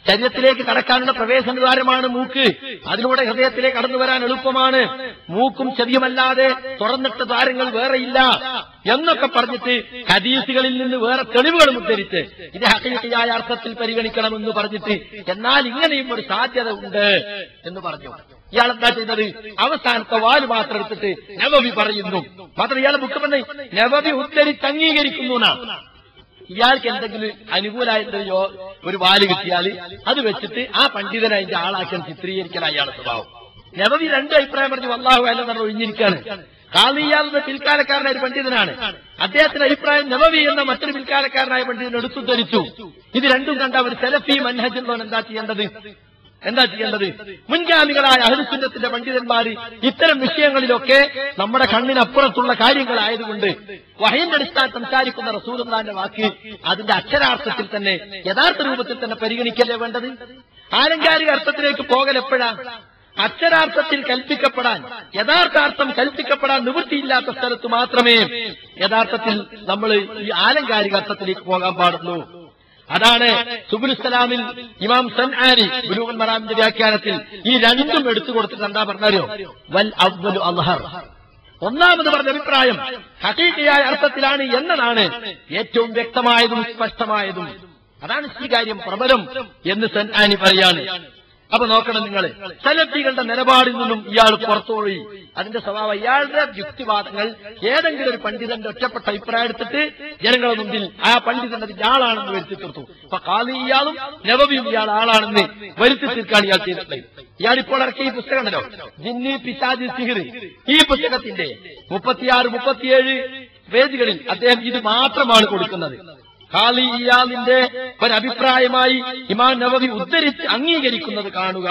ശരീരത്തിലേക്ക് കടക്കാനുള്ള പ്രവേശന ദ്വാരമാണ് മൂക്ക് അതിലൂടെ ഹൃദയത്തിലേക്ക് കടന്നു വരാൻ എളുപ്പമാണ് മൂക്കും ചെവിയുമല്ലാതെ തുറന്നിട്ട ദ്വാരങ്ങൾ വേറെയില്ല എന്നൊക്കെ പറഞ്ഞിട്ട് ഹദീസുകളിൽ നിന്ന് വേറെ തെളിവുകളും ഉദ്ധരിച്ച് ഇത് ഹക്കീക്കയായ അർത്ഥത്തിൽ പരിഗണിക്കണമെന്ന് പറഞ്ഞിട്ട് എന്നാൽ ഇങ്ങനെയും ഒരു സാധ്യത ഉണ്ട് എന്ന് പറഞ്ഞു ഇയാൾ എന്താ ചെയ്തത് അവസാനത്തെ വാല് മാത്രം എടുത്തിട്ട് നവവി പറയുന്നു മാത്രം ഇയാളെ ബുക്ക് പറഞ്ഞ നവവി ഉദ്ധരിച്ച് അംഗീകരിക്കുന്നു എന്നാണ് ഇയാൾക്ക് എന്തെങ്കിലും അനുകൂലമായിട്ട് യോ- ഒരു വാല് കിട്ടിയാൽ അത് വെച്ചിട്ട് ആ പണ്ഡിതനെ അതിന്റെ ആളാക്കാൻ ചിത്രീകരിക്കൽ അയാളുടെ സ്വഭാവം നവവി രണ്ട് അഭിപ്രായം പറഞ്ഞു വല്ലാഹു അല്ല എന്ന് ഒഴിഞ്ഞിരിക്കാണ് കാളിയാൽ എന്ന പിൽക്കാലക്കാരനായ ഒരു പണ്ഡിതനാണ് അദ്ദേഹത്തിന്റെ അഭിപ്രായം നവവി എന്ന മറ്റൊരു പിൽക്കാലക്കാരനായ പണ്ഡിതൻ എടുത്തു ധരിച്ചു ഇത് രണ്ടും കണ്ട ഒരു സെലഫി മൻഹജുള്ളവൻ എന്താ ചെയ്യേണ്ടത് എന്താ ചെയ്യേണ്ടത് മുൻഗാമികളായ അഹുസുന്നത്തിന്റെ പണ്ഡിതന്മാർ ഇത്തരം വിഷയങ്ങളിലൊക്കെ നമ്മുടെ കണ്ണിനപ്പുറത്തുള്ള കാര്യങ്ങളായതുകൊണ്ട് വഹയന്റെ അടിസ്ഥാനം സംസാരിക്കുന്ന റസൂലുള്ളാന്റെ വാക്ക് അതിന്റെ അക്ഷരാർത്ഥത്തിൽ തന്നെ യഥാർത്ഥ രൂപത്തിൽ തന്നെ പരിഗണിക്കല്ലേ വേണ്ടത് ആലങ്കാരിക അർത്ഥത്തിലേക്ക് പോകൽ എപ്പോഴാ അക്ഷരാർത്ഥത്തിൽ കൽപ്പിക്കപ്പെടാൻ യഥാർത്ഥാർത്ഥം കൽപ്പിക്കപ്പെടാൻ നിവൃത്തിയില്ലാത്ത സ്ഥലത്ത് മാത്രമേ യഥാർത്ഥത്തിൽ നമ്മൾ ഈ ആലങ്കാരിക അർത്ഥത്തിലേക്ക് പോകാൻ പാടുള്ളൂ അതാണ് സുബുലുസ്സലാമിൽ ഇമാം സൻആനി ബുലൂഗുൽ മറാമിന്റെ വ്യാഖ്യാനത്തിൽ ഈ രണ്ടും എടുത്തു കൊടുത്തിട്ട് എന്താ പറഞ്ഞാലോ വൽ അവ്വലു അൽഹർ ഒന്നാമത് പറഞ്ഞ അഭിപ്രായം ഹക്കീക്കയായ അർത്ഥത്തിലാണ് എന്നതാണ് ഏറ്റവും വ്യക്തമായതും സ്പഷ്ടമായതും അതാണ് സ്വീകാര്യം പ്രബലം എന്ന് സൻആനി പറയാണ് അപ്പൊ നോക്കണം നിങ്ങൾ സലഫികളുടെ നിലപാടിൽ നിന്നും ഇയാൾ പുറത്തുപോയി അതിന്റെ സ്വഭാവം ഇയാളുടെ യുക്തിവാദങ്ങൾ ഏതെങ്കിലും ഒരു പണ്ഡിതന്റെ ഒറ്റപ്പെട്ട അഭിപ്രായം എടുത്തിട്ട് ജനങ്ങളുടെ മുമ്പിൽ ആ പണ്ഡിതൻ അതിന്റെ ആളാണെന്ന് വരുത്തി തീർത്തു അപ്പൊ കാലി ഇയാളും നവവിയും ഇയാൾ ആളാണെന്ന് വരുത്തി തീർക്കാണ് ഇയാൾ ചെയ്തിട്ടുള്ളത് ഇയാൾ ഇപ്പോൾ ഇറക്കിയ ഈ പുസ്തകം ഉണ്ടല്ലോ ജിന്നി പിശാജി സിഹിർ ഈ പുസ്തകത്തിന്റെ മുപ്പത്തിയാറ് മുപ്പത്തിയേഴ് പേജുകളിൽ അദ്ദേഹം ഇത് മാത്രമാണ് കൊടുക്കുന്നത് ഖാലി ഇയാളിന്റെ ഒരഭിപ്രായമായി ഇമാം നവവി ഉദ്ധരിച്ച് അംഗീകരിക്കുന്നത് കാണുക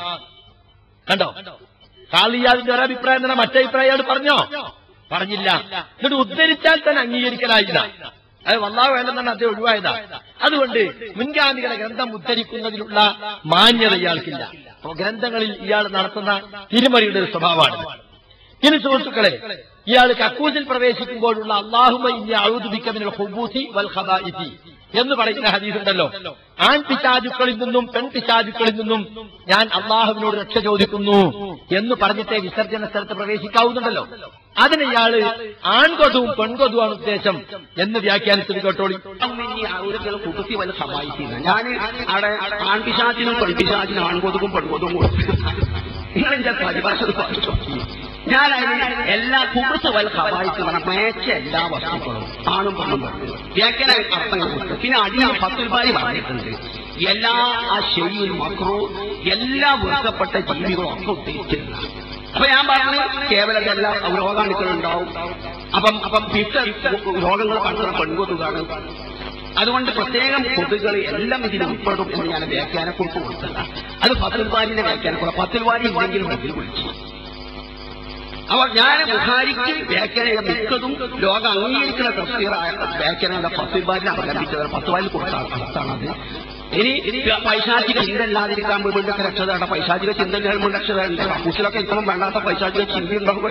കണ്ടോ ഖാലി ഇയാളിന്റെ ഒരഭിപ്രായം തന്നെ മറ്റേ അഭിപ്രായം അയാൾ പറഞ്ഞോ പറഞ്ഞില്ല എന്നിട്ട് ഉദ്ധരിച്ചാൽ തന്നെ അംഗീകരിക്കലായില്ല അത് വല്ലാതെ വേണ്ടെന്നാണ് അദ്ദേഹം ഒഴിവായതാ അതുകൊണ്ട് മുൻഗാമികളെ ഗ്രന്ഥം ഉദ്ധരിക്കുന്നതിലുള്ള മാന്യത ഇയാൾക്കില്ല അപ്പൊ ഗ്രന്ഥങ്ങളിൽ ഇയാൾ നടത്തുന്ന തിരുമറിയുടെ ഒരു സ്വഭാവമാണ് ഇനി സുഹൃത്തുക്കളെ ഇയാൾ കക്കൂസിൽ പ്രവേശിക്കുമ്പോഴുള്ള അള്ളാഹുമ ഇനി ഔദുബിക്കമിനുള്ള ഹുബൂസി വൽ ഖബാഇസി എന്ന് പറയുന്ന ഹദീസ് ഉണ്ടല്ലോ ആൺ പിശാചുക്കളിൽ നിന്നും പെൺ പിശാചുക്കളിൽ നിന്നും ഞാൻ അള്ളാഹുവിനോട് രക്ഷ ചോദിക്കുന്നു എന്ന് പറഞ്ഞിട്ടേ വിസർജന സ്ഥലത്ത് പ്രവേശിക്കാവുന്നുണ്ടല്ലോ അതിന് ഇയാള് ആൺകൊതുവും പെൺകൊതുവാണ് ഉദ്ദേശം എന്ന് വ്യാഖ്യാനിച്ചത് കേട്ടോളി ആളുകൾ കുട്ടി വല്ല സഹായിക്കുന്നു ഞാൻ അവിടെ ആൺപിശാചിനും പെൺപിശാചിനും ആൺകൊതുക്കും പെൺകൊതുക്കും കൊടുത്തു നിങ്ങളെന്റെ പരിഭാഷ പഠിച്ചു ഞാൻ അതിന് എല്ലാ കുറിച്ച് വല്ല സഹായിക്കുന്ന മേച്ച എല്ലാ വസ്തുക്കളും ആണും പെണ്ണും പറഞ്ഞു വ്യാഖ്യാന അർത്ഥങ്ങൾ കൊടുത്തു പിന്നെ അടിയിൽ പത്തുൽപാരി പറഞ്ഞിട്ടുണ്ട് എല്ലാ ആ ശരിയും മക്രവും എല്ലാ വെറുക്കപ്പെട്ട ജീവികളും ഒക്കെ ഉദ്ദേശിച്ചിരുന്ന അപ്പൊ ഞാൻ പറഞ്ഞു കേവലതല്ല രോഗാണുക്കളുണ്ടാവും അപ്പം അപ്പം വിഷ രോഗങ്ങൾ കണ്ടുള്ള പെൺകൊതുകാണ് അതുകൊണ്ട് പ്രത്യേകം കൊതുകൾ എല്ലാം ഇതിൽ ഉൾപ്പെടും എന്ന് ഞാൻ വ്യാഖ്യാനക്കുറിപ്പ് കൊടുത്തല്ല അത് പത്തുൽവാരിന്റെ വ്യാഖ്യാനക്കുറ പത്തുൽവാരി ഇല്ലെങ്കിലും ഇതിൽ വിളിച്ചു അപ്പൊ ഞാൻ ബുഹാരിക്ക് വ്യാഖ്യാനം മിക്കതും ലോകം അംഗീകരിക്കുന്ന തഫ്സീറായ വ്യാഖ്യാനം പത്തുൽവാരിനെ അവലംബിച്ചത് പത്തുവാരിൽ കൊടുത്ത അർത്ഥാണത് ഇനി പൈശാചിക ചിന്ത ഇല്ലാതിരിക്കാൻ വീണ്ടൊക്കെ രക്ഷതയുടെ പൈശാചിക ചിന്ത ഇല്ലാതെ രക്ഷതയുണ്ട് കക്കൂസിലൊക്കെ ഇത്രയും വേണ്ടാത്ത പൈശാചിക ചിന്ത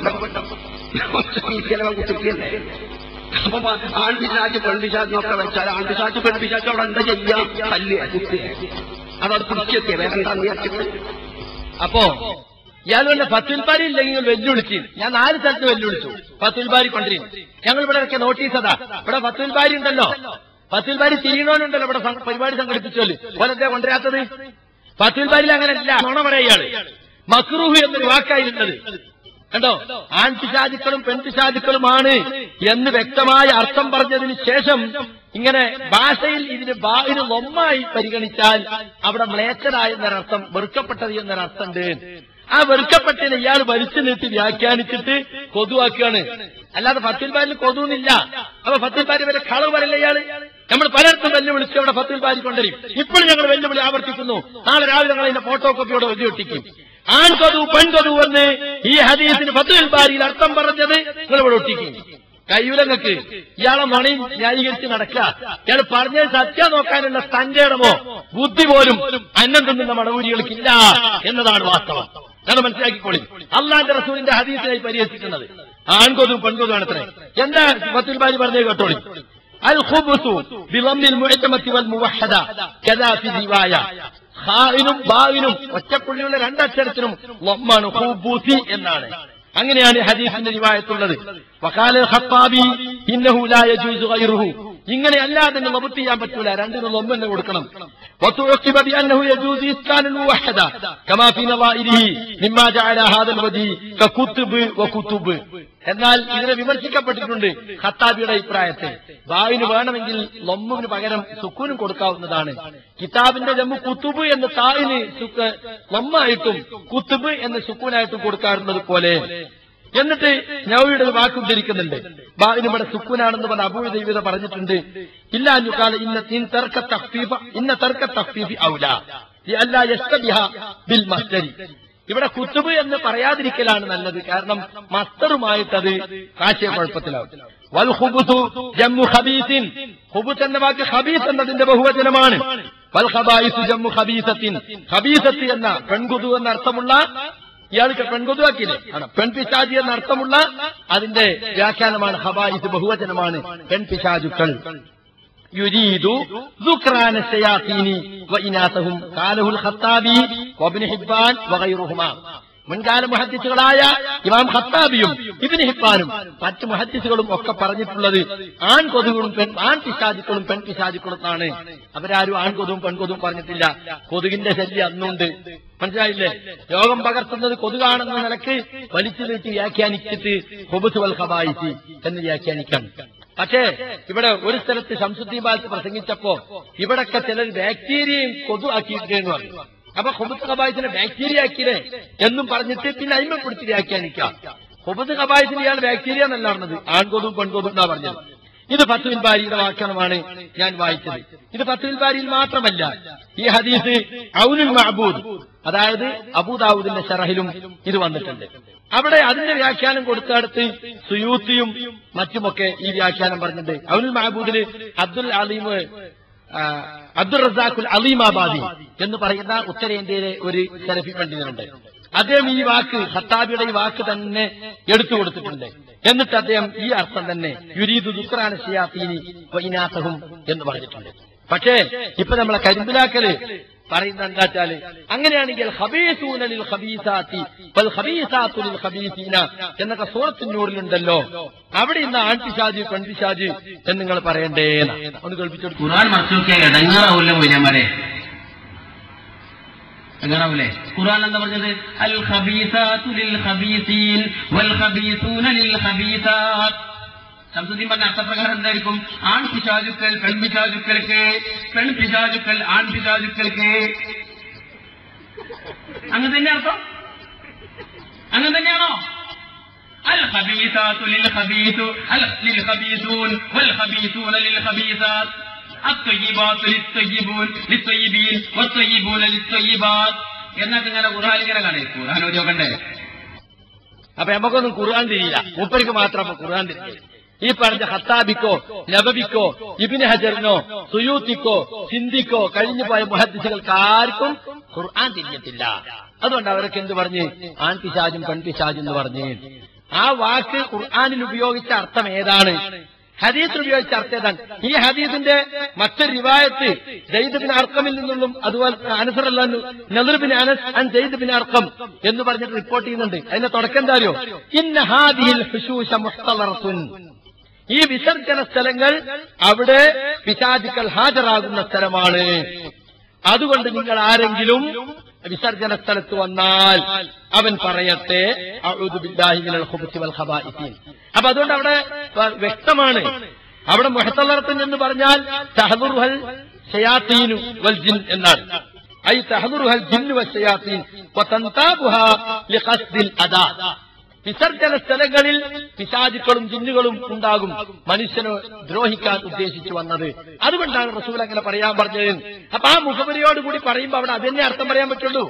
ഉണ്ടാവും കുട്ടിക്കല്ലേ അപ്പൊ ആൺപിശാച്ച് പെൺപിശാച്ചിനൊക്കെ വെച്ചാൽ ആൺപിശാച്ച് പെൺപിശാച്ച് അവിടെ എന്താ ചെയ്യാം തല്ല് കുത്തിയെ അതവിടെ പിടിച്ചെത്തിയ വേറെ എന്താ വിചാരിച്ചിട്ട് അപ്പോ ഇയാൾ വല്ല പത്തുൽപാരി ഇല്ലെങ്കിൽ വെല്ലുവിളിച്ചു ഞാൻ നാല് സ്ഥലത്ത് വെല്ലുവിളിച്ചു പത്തുൽപാരി കൊണ്ടിരുന്നു ഞങ്ങൾ ഇവിടെ ഇറക്കിയ നോട്ടീസ് അതാ ഇവിടെ പത്തുൽപാരി ഉണ്ടല്ലോ പത്തുൽപാരി തിരിയണോനുണ്ടല്ലോ ഇവിടെ സം- പരിപാടി സംഘടിപ്പിച്ചോല് ഓലെന്താ കൊണ്ടുവരാത്തത് പത്തുൽപാരിൽ അങ്ങനെ ഇല്ല നുണ പറയാ ഇയാള് മക്രൂഹ് എന്നൊരു വാക്കായിരുന്നത് കണ്ടോ ആൺപിശാചുക്കളും പെൺപിശാചുക്കളുമാണ് എന്ന് വ്യക്തമായ അർത്ഥം പറഞ്ഞതിന് ശേഷം ഇങ്ങനെ ഭാഷയിൽ ഇതിന് ബാഹിന് ഒന്നായി പരിഗണിച്ചാൽ അവിടെ മ്ലേച്ഛനായ എന്നൊരർത്ഥം വെറുക്കപ്പെട്ടത് എന്നൊരർത്ഥമുണ്ട് ആ വെറുക്കപ്പെട്ടതിനെ ഇയാൾ വലിച്ചു നീട്ടി വ്യാഖ്യാനിച്ചിട്ട് കൊതുവാക്കുകയാണ് അല്ലാതെ ഫത്തുൽ ബാരിൽ കൊതുവെന്നില്ല അപ്പൊ ഫത്തുൽ ബാരി വരെ കളവ് പറയില്ല ഇയാള് നമ്മൾ പലർക്കും വെല്ലുവിളിച്ച് അവിടെ ഫത്തുൽ ബാരി കൊണ്ടുവരും ഇപ്പോഴും ഞങ്ങൾ വെല്ലുവിളി ആവർത്തിക്കുന്നു നാളെ രാവിലെ ഞങ്ങൾ അതിന്റെ ഫോട്ടോ കോപ്പിയോടെ വെല്ലുവിട്ടിക്കും ആൺകൊതു പെൺകൊതു എന്ന് ഈ ഹദീസിന് ഫത്തുൽ ബാരിയിൽ അർത്ഥം പറഞ്ഞത് നിങ്ങൾ ഇവിടെ ഒട്ടിക്കും കയ്യൂലങ്ങൾക്ക് ഇയാളെ മണിയും ന്യായീകരിച്ച് നടക്കുക ഇയാൾ പറഞ്ഞത് സത്യം നോക്കാനുള്ള തന്റേടമോ ബുദ്ധി പോലും അന്നം തിന്നുന്ന മണവൂരികൾക്കില്ല എന്നതാണ് വാസ്തവം ഞാൻ മനസ്സിലാക്കിക്കോളി അള്ളാന്റെ റസൂലിന്റെ ഹദീസിനായി പരിഹസിക്കുന്നത് ആൺകൊതും പെൺകൊതും ആണത്രേ എന്താ ഫത്തുൽ ബാരി പറഞ്ഞത് കേട്ടോളി الخبث بضم المعتمة والموحدة كذا في الرواية ഹായിനും ബാവിനും ഒറ്റപ്പുള്ളിയുള്ള രണ്ടക്ഷരത്തിനും ലൊമ്മാണ് ഹൂബൂസി എന്നാണ് അങ്ങനെയാണ് ഹദീസിന്റെ റിവായത്തുള്ളത് വക്കാല ഖത്താബി ഇന്നഹു ലാ യജൂസു ഗൈറുഹു ഇങ്ങനെ അല്ലാതെ ലബത്ത് ചെയ്യാൻ പറ്റൂല രണ്ടിനും ലൊമ്പ് തന്നെ കൊടുക്കണം وتعقب بأنه يجوز إسكان الموحدة كما في نظائره مما جعل هذا الوجه ككتب وكتب എന്നാൽ ഇതിനെ വിമർശിക്കപ്പെട്ടിട്ടുണ്ട് ഖത്താബിയുടെ അഭിപ്രായത്തിൽ ബാവിന് വേണമെങ്കിൽ ലൊമ്മിന് പകരം സുക്കൂനും കൊടുക്കാവുന്നതാണ് കിതാബിന്റെ ജമ്മു കുത്തുബ് എന്ന് താവിന് സുക്ക് ലൊമ്മായിട്ടും കുത്തുബ് എന്ന് സുക്കൂനായിട്ടും കൊടുക്കാറുള്ളത് പോലെ എന്നിട്ട് നവയുടെ ഒരു വാക്ക് ഉദ്ധരിക്കുന്നുണ്ട് ബാവിന് ഇവിടെ സുക്കൂനാണെന്ന് പറഞ്ഞ അബൂഴ ദൈവത പറഞ്ഞിട്ടുണ്ട് ഇല്ല അഞ്ഞുകാല ഇന്ന ഇൻ തർക്ക തഫ്ഫീഫ ഇന്ന തർക്ക തഫ്ഫീഫി ഔല അല്ല യസ്തബിഹ ബിൽ മസ്തരി ഇവിടെ കുത്തുബ് എന്ന് പറയാതിരിക്കലാണ് നല്ലത് കാരണം മസ്തറുമായിട്ട് അത് ആശയക്കുഴപ്പത്തിലാവും വൽ ഹുബുസു ജമ്മു ഖബീസിൻ ഹുബുസ് എന്ന വാക്ക് ഖബീസ് എന്നതിന്റെ ബഹുവചനമാണ് വൽ ഖബായിസു ജമ്മു ഖബീസത്തിൻ ഖബീസത്ത് എന്ന പെൺകുതു എന്ന അർത്ഥമുള്ള ഇയാൾക്ക് പെൺകൊതുവാക്കില്ലേ ആണ് പെൺപിശാജി എന്ന അർത്ഥമുള്ള അതിന്റെ വ്യാഖ്യാനമാണ് ഹബായിസ് ബഹുവചനമാണ് പെൺപിശാചുക്കൾ യുരീദു ذكران الشياطين وإناثهم قاله الخطابي وابن حبان وغيرهما മുൻകാല മുഹദ്ദിസുകളായ ഇമാം ഖത്താബിയും ഇബിന് ഹിബാനും മറ്റു മുഹദ്ദിസുകളും ഒക്കെ പറഞ്ഞിട്ടുള്ളത് ആൺ കൊതുകും പെൺ ആൺ പിശാചുക്കളും പെൺ പിശാചുക്കളും ആണ് അവരാരും ആൺ കൊതുവും പെൺകൊതുവും പറഞ്ഞിട്ടില്ല കൊതുകിന്റെ ശല്യം അന്നുണ്ട് മനസ്സിലായില്ലേ രോഗം പകർത്തുന്നത് കൊതുകാണെന്ന നിലക്ക് വലിച്ചു നീട്ടി വ്യാഖ്യാനിച്ചിട്ട് ഹുബുസ് വൽ ഖബായിസി എന്ന് വ്യാഖ്യാനിക്കണം പക്ഷേ ഇവിടെ ഒരു സ്ഥലത്ത് ശംസുദ്ദീൻ ബാലത്ത് പ്രസംഗിച്ചപ്പോ ഇവിടൊക്കെ ചിലർ ബാക്ടീരിയയും കൊതു ആക്കിയിട്ടേന്ന് പറഞ്ഞു അപ്പൊ ഹുബത്ത് കബായത്തിനെ ബാക്ടീരിയ ആക്കിയില്ലേ എന്നും പറഞ്ഞിട്ട് പിന്നെ അയിമപ്പെടുത്തി വ്യാഖ്യാനിക്കാം ഹുബത്ത് കബായത്തിന് ഇയാൾ ബാക്ടീരിയ എന്നല്ല പറഞ്ഞത് ആൺകൊതും പെൺകൊതും എന്നാ പറഞ്ഞത് ഇത് ഫത്തുവിൽ ബാരിയുടെ വാക്യമാണ് ഞാൻ വായിച്ചത് ഇത് ഫത്തുവിൽ ബാരിയിൽ മാത്രമല്ല ഈ ഹദീസ് ഔനുൽ മഹബൂദ് അതായത് അബൂദാവൂദിന്റെ ഷറഹിലും ഇത് വന്നിട്ടുണ്ട് അവിടെ അതിന്റെ വ്യാഖ്യാനം കൊടുത്തടുത്ത് സുയൂത്തിയും മറ്റുമൊക്കെ ഈ വ്യാഖ്യാനം പറഞ്ഞിട്ടുണ്ട് ഔനുൽ മഹബൂദില് അബ്ദുൽ അലീം ആ, അബ്ദുൾ റസാഖുൽ അലീമാബാദി എന്ന് പറയുന്ന ഉത്തരേന്ത്യയിലെ ഒരു സലഫി പണ്ഡിതനുണ്ട് അദ്ദേഹം ഈ വാക്ക് ഖത്താബിയുടെ ഈ വാക്ക് തന്നെ എടുത്തു കൊടുത്തിട്ടുണ്ട് എന്നിട്ട് അദ്ദേഹം ഈ അർത്ഥം തന്നെ യുരീദു ദുഃഖറാന ഷിയാത്തീനി വൈനാഥഹും എന്ന് പറഞ്ഞിട്ടുണ്ട് പക്ഷേ ഇപ്പൊ നമ്മളെ കരിമ്പിലാക്കല് പറയുന്നത് എന്താ വെച്ചാല് അങ്ങനെയാണെങ്കിൽ ഹബീസൂനലിൽ ഹബീസാത്തി വൽ ഹബീസാത്തുലിൽ ഹബീസീന എന്നൊക്കെ സൂറത്തിനൂറിലുണ്ടല്ലോ അവിടെ ഇന്ന് ആൺപിശാജ് പെൺപിശാജ് എന്ന് നിങ്ങൾ പറയണ്ടേന്ന് ഒന്ന് കേൾപ്പിച്ചോട് ഖുർആൻ മറച്ചൊക്കെ ഇടങ്ങാറാവില്ല മൂല്യന്മാരെ ഇടങ്ങാറാവൂലേ ഖുർആൻ എന്താ പറഞ്ഞത് അൽ ഖബീസാത്തു ലിൽ ഖബീസീൻ വൽ ഖബീസൂന ലിൽ ഖബീസാത്ത് ശംസുദ്ദീൻ പറഞ്ഞ അർത്ഥപ്രകാരം എന്തായിരിക്കും ആൺ പിശാചുക്കൾ പെൺപിശാചുക്കൾക്ക് പെൺപിശാചുക്കൾ ആൺ പിശാചുക്കൾക്ക് അങ്ങനെ തന്നെ അർത്ഥം അങ്ങനെ തന്നെയാണോ الخبيثات للخبيث للخبيثون والخبيثون للخبيثات الطيبات للطيبون للطيبين والطيبون للطيبات എന്നൊക്കെ ഇങ്ങനെ ഖുർആൻ ഇങ്ങനെ കാണേ ഖുർആൻ ഓതി നോക്കണ്ടേ അപ്പൊ നമുക്കൊന്നും ഖുർആൻ തിരിയില്ല മൂപ്പർക്ക് മാത്രം അപ്പൊ ഖുർആൻ തിരിയില്ല ഈ പറഞ്ഞ ഹത്താബിക്കോ നബബിക്കോ ഇബിന് ഹജറിനോ സുയൂത്തിക്കോ സിന്ധിക്കോ കഴിഞ്ഞു പോയ മുഹദ്ദിസുകൾക്ക് ആർക്കും ഖുർആൻ തിരിഞ്ഞിട്ടില്ല അതുകൊണ്ട് അവരൊക്കെ എന്ത് പറഞ്ഞ് ആൺപിശാജും പെൺപിശാജും എന്ന് പറഞ്ഞ് ആ വാക്ക് ഖുർആാനിൽ ഉപയോഗിച്ച അർത്ഥം ഏതാണ് ഹദീസിൽ ഉപയോഗിച്ച അർത്ഥം ഏതാണ് ഈ ഹദീസിന്റെ മറ്റൊരു റിവായത്ത് ജയ്ദ് ബിൻ അർക്കമിൽ നിന്നും അതുപോലെ അനസറല്ല നദർ ബിൻ അനസ് അൻ ജയ്ദ് ബിൻ അർക്കം എന്ന് പറഞ്ഞിട്ട് റിപ്പോർട്ട് ചെയ്യുന്നുണ്ട് അതിന്റെ തുടക്കം എന്താ അറിയോ ഇന്ന ഹാദിഹിൽ ഹുശൂശ മുസ്തലറത്തുൻ ഈ വിസർജന സ്ഥലങ്ങൾ അവിടെ പിശാചുക്കൾ ഹാജരാകുന്ന സ്ഥലമാണ് അതുകൊണ്ട് നിങ്ങൾ ആരെങ്കിലും വിസർജന സ്ഥലത്ത് വന്നാൽ അവൻ പറയട്ടെ അഊദു ബില്ലാഹി മിനൽ ഖുബുത്തി വൽ ഖബായിസീൻ അപ്പൊ അതുകൊണ്ട് അവിടെ വ- വ്യക്തമാണ് അവിടെ മുഹത്തലറത്തുൻ എന്ന് പറഞ്ഞാൽ തഹദുറുഹൽ ഷയാത്തീനു വൽ ജിൻ എന്നാണ് ഐ തഹദുറുഹൽ ജിന്നു വൽ ഷയാത്തീൻ വതൻതാബുഹാ ലിഖസ്ദിൽ അദാ വിസർജന സ്ഥലങ്ങളിൽ പിശാചുക്കളും ജിന്നുകളും ഉണ്ടാകും മനുഷ്യന് ദ്രോഹിക്കാൻ ഉദ്ദേശിച്ചു വന്നത് അതുകൊണ്ടാണ് റസൂൽ അങ്ങനെ പറയാൻ പറഞ്ഞത് അപ്പൊ ആ മുഖവരിയോട് കൂടി പറയുമ്പോ അവിടെ അതന്നെ അർത്ഥം പറയാൻ പറ്റുള്ളൂ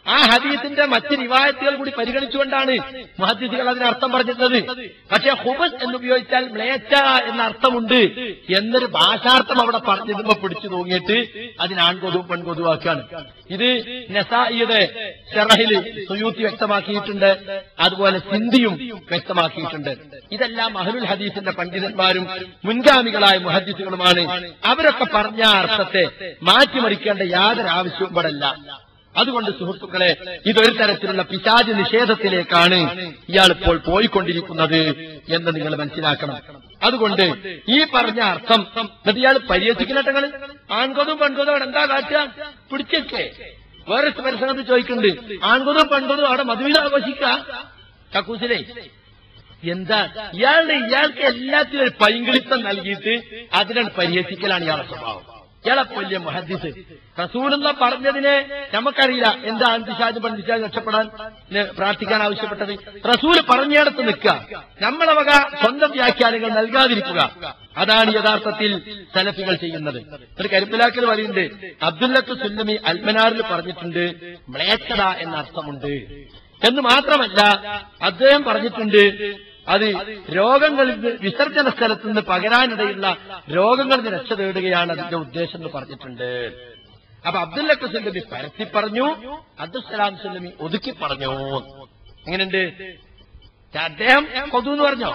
ആ ഹദീസിന്റെ മറ്റ് റിവായത്തുകൾ കൂടി പരിഗണിച്ചുകൊണ്ടാണ് മുഹദ്ദിസുകൾ അതിന് അർത്ഥം പറഞ്ഞിരുന്നത് പക്ഷെ ഹുബസ് എന്നുപയോഗിച്ചാൽ മ്ലേച്ഛ എന്ന അർത്ഥമുണ്ട് എന്നൊരു ഭാഷാർത്ഥം അവിടെ പറഞ്ഞിരുമ്പോ പിടിച്ചു തൂങ്ങിയിട്ട് അതിന് ആൺകൊതുവും പെൺകൊതുവാക്കാണ് ഇത് നസായിയുടെ ഷെറഹിൽ സുയൂത്തി വ്യക്തമാക്കിയിട്ടുണ്ട് അതുപോലെ സിന്ധിയും വ്യക്തമാക്കിയിട്ടുണ്ട് ഇതെല്ലാം അഹ്ലുൽ ഹദീസിന്റെ പണ്ഡിതന്മാരും മുൻഗാമികളായ മുഹദ്ദിസുകളുമാണ് അവരൊക്കെ പറഞ്ഞ അർത്ഥത്തെ മാറ്റിമറിക്കേണ്ട യാതൊരു ആവശ്യവും ഇവിടല്ല അതുകൊണ്ട് സുഹൃത്തുക്കളെ ഇതൊരു തരത്തിലുള്ള പിശാച് നിഷേധത്തിലേക്കാണ് ഇയാൾ ഇപ്പോൾ പോയിക്കൊണ്ടിരിക്കുന്നത് എന്ന് നിങ്ങൾ മനസ്സിലാക്കണം അതുകൊണ്ട് ഈ പറഞ്ഞ അർത്ഥം എന്നിട്ട് ഇയാൾ പരിഹസിക്കലട്ടങ്ങൾ ആൺകൊതും പെൺകൊതും അവിടെ എന്താ കാട്ടുക പിടിച്ചേ വേറെ പരിസരത്ത് ചോദിക്കുന്നുണ്ട് ആൺകൊതും പെൺകൊതും അവിടെ മധുവിൽ ആഘോഷിക്കുക കക്കൂസിലേ എന്താ ഇയാളുടെ ഇയാൾക്ക് എല്ലാത്തിനും ഒരു പൈങ്കിളിത്തം നൽകിയിട്ട് അതിനാണ് പരിഹസിക്കലാണ് ഇയാളുടെ സ്വഭാവം ഇയാളെ വലിയ മുഹദ്ദിസ് റസൂലുള്ള പറഞ്ഞതിനെ നമുക്കറിയില്ല എന്താ അന്തിശാജ് പണ്ഡിച്ചാജ് രക്ഷപ്പെടാൻ ന് പ്രാർത്ഥിക്കാൻ ആവശ്യപ്പെട്ടത് റസൂല് പറഞ്ഞിടത്ത് നിൽക്കുക നമ്മളെ വക സ്വന്തം വ്യാഖ്യാനങ്ങൾ നൽകാതിരിക്കുക അതാണ് യഥാർത്ഥത്തിൽ സലഫികൾ ചെയ്യുന്നത് ഒരു കരിപ്പിലാക്കൽ പറയുന്നുണ്ട് അബ്ദുല്ലത്ത് സുല്ലമി അൽമനാറിൽ പറഞ്ഞിട്ടുണ്ട് മ്ലേച്ഛത എന്ന അർത്ഥമുണ്ട് എന്ന് മാത്രമല്ല അദ്ദേഹം പറഞ്ഞിട്ടുണ്ട് അത് രോഗങ്ങളിൽ നിന്ന് വിസർജന സ്ഥലത്ത് നിന്ന് പകരാനിടയുള്ള രോഗങ്ങളിൽ നിന്ന് രക്ഷ തേടുകയാണ് അതിന്റെ ഉദ്ദേശം എന്ന് പറഞ്ഞിട്ടുണ്ട് അപ്പൊ അബ്ദുല്ലക്ക് സുല്ലമി പരത്തി പറഞ്ഞു അബ്ദുസലാം സുല്ലമി ഒതുക്കി പറഞ്ഞു എങ്ങനെയുണ്ട് അദ്ദേഹം കൊതു എന്ന് പറഞ്ഞോ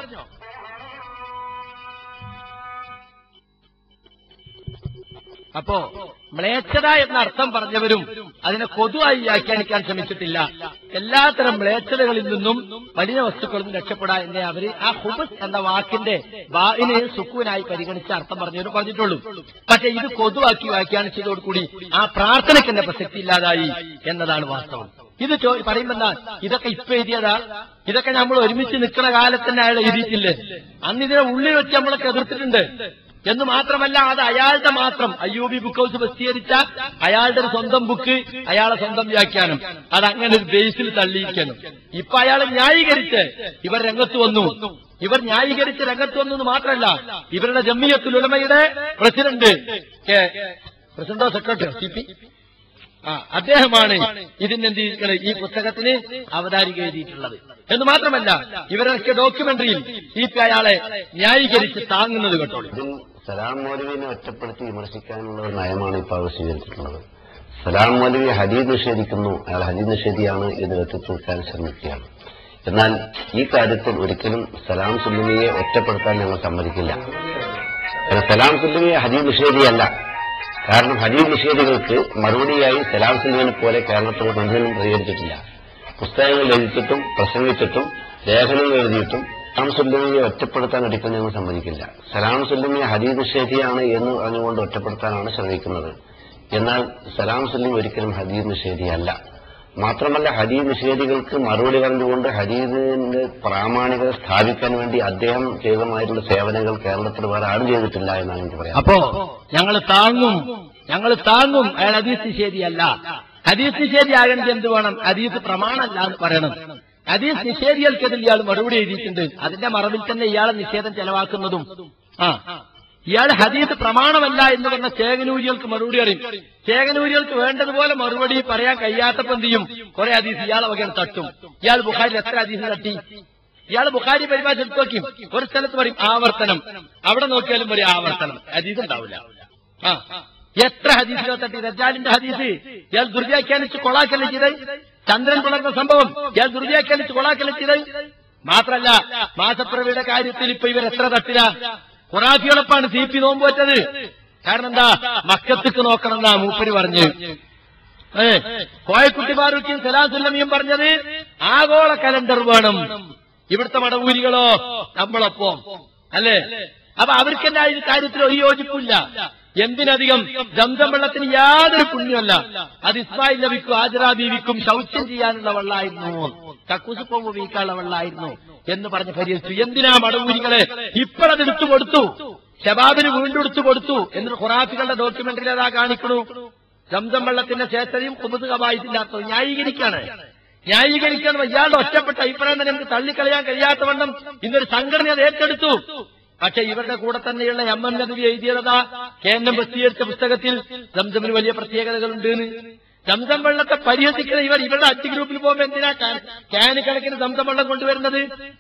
അപ്പോ മ്ലേച്ഛത എന്ന അർത്ഥം പറഞ്ഞവരും അതിനെ കൊതുവായി വ്യാഖ്യാനിക്കാൻ ശ്രമിച്ചിട്ടില്ല എല്ലാത്തരം മ്ലേച്ഛതകളിൽ നിന്നും വലിയ വസ്തുക്കളിൽ നിന്ന് രക്ഷപ്പെടാൻ എന്നെ അവര് ആ ഹുബസ് എന്ന വാക്കിന്റെ വാവിനെ സുക്കുവിനായി പരിഗണിച്ച് അർത്ഥം പറഞ്ഞവരും പറഞ്ഞിട്ടുള്ളൂ പക്ഷെ ഇത് കൊതുവാക്കി വ്യാഖ്യാനിച്ചതോടുകൂടി ആ പ്രാർത്ഥനയ്ക്ക് എന്നെ പ്രസക്തി ഇല്ലാതായി എന്നതാണ് വാസ്തവം ഇത് ചോ- പറയുമ്പോ ഇതൊക്കെ ഇപ്പൊ എഴുതിയതാ ഇതൊക്കെ നമ്മൾ ഒരുമിച്ച് നിൽക്കുന്ന കാലത്ത് തന്നെ അയാൾ എഴുതിയിട്ടില്ലേ അന്ന് ഇതിനെ ഉള്ളിൽ വെച്ച് നമ്മളൊക്കെ എതിർത്തിട്ടുണ്ട് എന്ന് മാത്രമല്ല അത് അയാളുടെ മാത്രം അയ്യൂബി ബുക്ക് ഹൗസ് പ്രസിദ്ധീകരിച്ച അയാളുടെ ഒരു സ്വന്തം ബുക്ക് അയാളെ സ്വന്തം വ്യാഖ്യാനം അത് അങ്ങനെ ഒരു ബേസിൽ തള്ളിയിരിക്കണം ഇപ്പൊ അയാൾ ന്യായീകരിച്ച് ഇവർ രംഗത്ത് വന്നു ഇവർ ന്യായീകരിച്ച് രംഗത്ത് വന്നു എന്ന് മാത്രമല്ല ഇവരുടെ ജമ്മിയത്തുൽ ഉലമയുടെ പ്രസിഡന്റ് കെ- പ്രസിഡന്റോ സെക്രട്ടറിയോ സി പി ആ അദ്ദേഹമാണ് ഇതിന് എന്ത് ചെയ്തിരിക്കുന്നത് ഈ പുസ്തകത്തിന് അവതാരിക എഴുതിയിട്ടുള്ളത് എന്ന് മാത്രമല്ല ഇവരൊക്കെ ഡോക്യുമെന്ററിയിൽ സി പി അയാളെ ന്യായീകരിച്ച് താങ്ങുന്നത് കേട്ടോളൂ ഇതിൽ സലാം മൗലവിനെ ഒറ്റപ്പെടുത്തി വിമർശിക്കാനുള്ള ഒരു നയമാണ് ഇപ്പോൾ അവർ സ്വീകരിച്ചിട്ടുള്ളത് സലാം മൗലവി ഹദീദ് നിഷേധിക്കുന്നു അയാൾ ഹദീദ് നിഷേധിയാണ് എന്ന് എത്തി തീർക്കാൻ ശ്രമിക്കുകയാണ് എന്നാൽ ഈ കാര്യത്തിൽ ഒരിക്കലും സലാം സുല്ലിമിയെ ഒറ്റപ്പെടുത്താൻ ഞങ്ങൾ സമ്മതിക്കില്ല കാരണം സലാം സുല്ലിമി ഹദീദ് നിഷേധിയല്ല കാരണം ഹദീദ് നിഷേധികൾക്ക് മറുപടിയായി സലാം സുല്ലിമിനെ പോലെ കേരളത്തിൽ മന്ത്രിയും പ്രതികരിച്ചിട്ടില്ല പുസ്തകങ്ങൾ എഴുതിച്ചിട്ടും പ്രസംഗിച്ചിട്ടും ലേഖനങ്ങൾ എഴുതിയിട്ടും സലാം സുല്ലിമിയെ ഒറ്റപ്പെടുത്താൻ ഒരിക്കലും ഞങ്ങൾ സമ്മതിക്കില്ല സലാം സുല്ലിമി ഹദീദ് നിഷേധിയാണ് എന്ന് പറഞ്ഞുകൊണ്ട് ഒറ്റപ്പെടുത്താനാണ് ശ്രമിക്കുന്നത് എന്നാൽ സലാം സുല്ലിം ഒരിക്കലും ഹദീദ് നിഷേധിയല്ല മാത്രമല്ല ഹദീദ് നിഷേധികൾക്ക് മറുപടി പറഞ്ഞുകൊണ്ട് ഹദീദിന്റെ പ്രാമാണികത സ്ഥാപിക്കാൻ വേണ്ടി അദ്ദേഹം ചെയ്തമായിട്ടുള്ള സേവനങ്ങൾ കേരളത്തിൽ വേറെ ആരും ചെയ്തിട്ടില്ല എന്നാണ് എനിക്ക് പറയാം അപ്പോ ഞങ്ങൾ താങ്ങും ഞങ്ങൾ താങ്ങും അയാൾ ഹദീസ് നിഷേധിയല്ല ഹദീസ് നിഷേധിയാകേണ്ടത് എന്ത് വേണം ഹദീസ് പ്രമാണമല്ല എന്ന് പറയണം ഹദീസ് നിഷേധികൾക്കെതിൽ ഇയാൾ മറുപടി എഴുതിയിട്ടുണ്ട് അതിന്റെ മറവിൽ തന്നെ ഇയാളെ നിഷേധം ചെലവാക്കുന്നതും ആ ഇയാൾ ഹദീസ് പ്രമാണമല്ല എന്ന് പറഞ്ഞ ചേകനൂരികൾക്ക് മറുപടി അറിയും ചേകനൂരികൾക്ക് വേണ്ടതുപോലെ മറുപടി പറയാൻ കഴിയാത്തപ്പോ എന്ത് ചെയ്യും കുറെ ഹദീസ് ഇയാളെ വകയാണ് തട്ടും ഇയാൾ ബുഖാരിൽ എത്ര ഹദീസ് തട്ടി ഇയാൾ ബുഖാരി പരിഭാഷ എടുത്ത് നോക്കും ഒരു സ്ഥലത്ത് പറയും ആവർത്തനം അവിടെ നോക്കിയാലും പറയും ആവർത്തനം ഹദീസ് ഉണ്ടാവില്ല ആ എത്ര ഹദീസിലോ തട്ടി റജാലിന്റെ ഹദീസ് ഇയാൾ ദുർവ്യാഖ്യാനിച്ച് കൊളാക്കല്ലേ ചെയ്തത് ചന്ദ്രൻ പുലർന്ന സംഭവം ഇയാൾ ദുർവ്യാഖ്യാനിച്ച് കൊളാക്കല്ലേ ചെയ്തത് മാത്രല്ല മാസപ്പിറവിയുടെ കാര്യത്തിൽ ഇപ്പൊ ഇവർ എത്ര തട്ടില ഖുറാഫിയോടൊപ്പാണ് സി പി നോമ്പ് വെച്ചത് കാരണം എന്താ മക്കത്തേക്ക് നോക്കണം എന്നാ മൂപ്പര് പറഞ്ഞു ഏ കോയക്കുട്ടി ഫാറൂഖിയും സലാസുല്ലമിയും പറഞ്ഞത് ആഗോള കലണ്ടർ വേണം ഇവിടുത്തെ മടവൂരികളോ നമ്മളൊപ്പം അല്ലേ അപ്പൊ അവർക്ക് തന്നെ ഈ കാര്യത്തിൽ ഒരു യോജിപ്പില്ല എന്തിനധികം ദന്തം വെള്ളത്തിന് യാതൊരു പുണ്യമല്ല അത് ഇസ്മായിൽ നബിക്കും ആജറ ബീവിക്കും ശൗച്യം ചെയ്യാനുള്ള വെള്ളമായിരുന്നു കക്കൂസ് പോകുമ്പോൾ വീക്കാനുള്ള വെള്ളമായിരുന്നു എന്ന് പറഞ്ഞ് പരിഹരിച്ചു എന്തിനാ മടവൂരികളെ ഇപ്പോഴത് എടുത്തു കൊടുത്തു ഷബാബിന് വീണ്ടും എടുത്തു കൊടുത്തു എന്ന് ഖുറാഫികളുടെ ഡോക്യുമെന്ററിൽ അതാ കാണിക്കണു സംസം വെള്ളത്തിന്റെ ശേഷതയും കുമുത് കബായിട്ടില്ലാത്തത് ന്യായീകരിക്കാണ് ന്യായീകരിക്കാൻ ഇയാളുടെ ഒറ്റപ്പെട്ട അഭിപ്രായം തന്നെ നമുക്ക് തള്ളിക്കളയാൻ കഴിയാത്തവണ്ണം ഇന്നൊരു സംഘടന അത് ഏറ്റെടുത്തു പക്ഷെ ഇവരുടെ കൂടെ തന്നെയുള്ള എം എം നബി എഴുതിയതാ കെ എൻ എം പ്രസിദ്ധീകരിച്ച പുസ്തകത്തിൽ സംസമിന് വലിയ പ്രത്യേകതകളുണ്ട് സംസം വെള്ളത്തെ പരിഹസിക്കുന്ന ഇവർ ഇവരുടെ അഞ്ച് ഗ്രൂപ്പിൽ പോകുമ്പോ എന്തിനാ ക്യാന് കണക്കിന് സംസം വെള്ളം കൊണ്ടുവരുന്നത്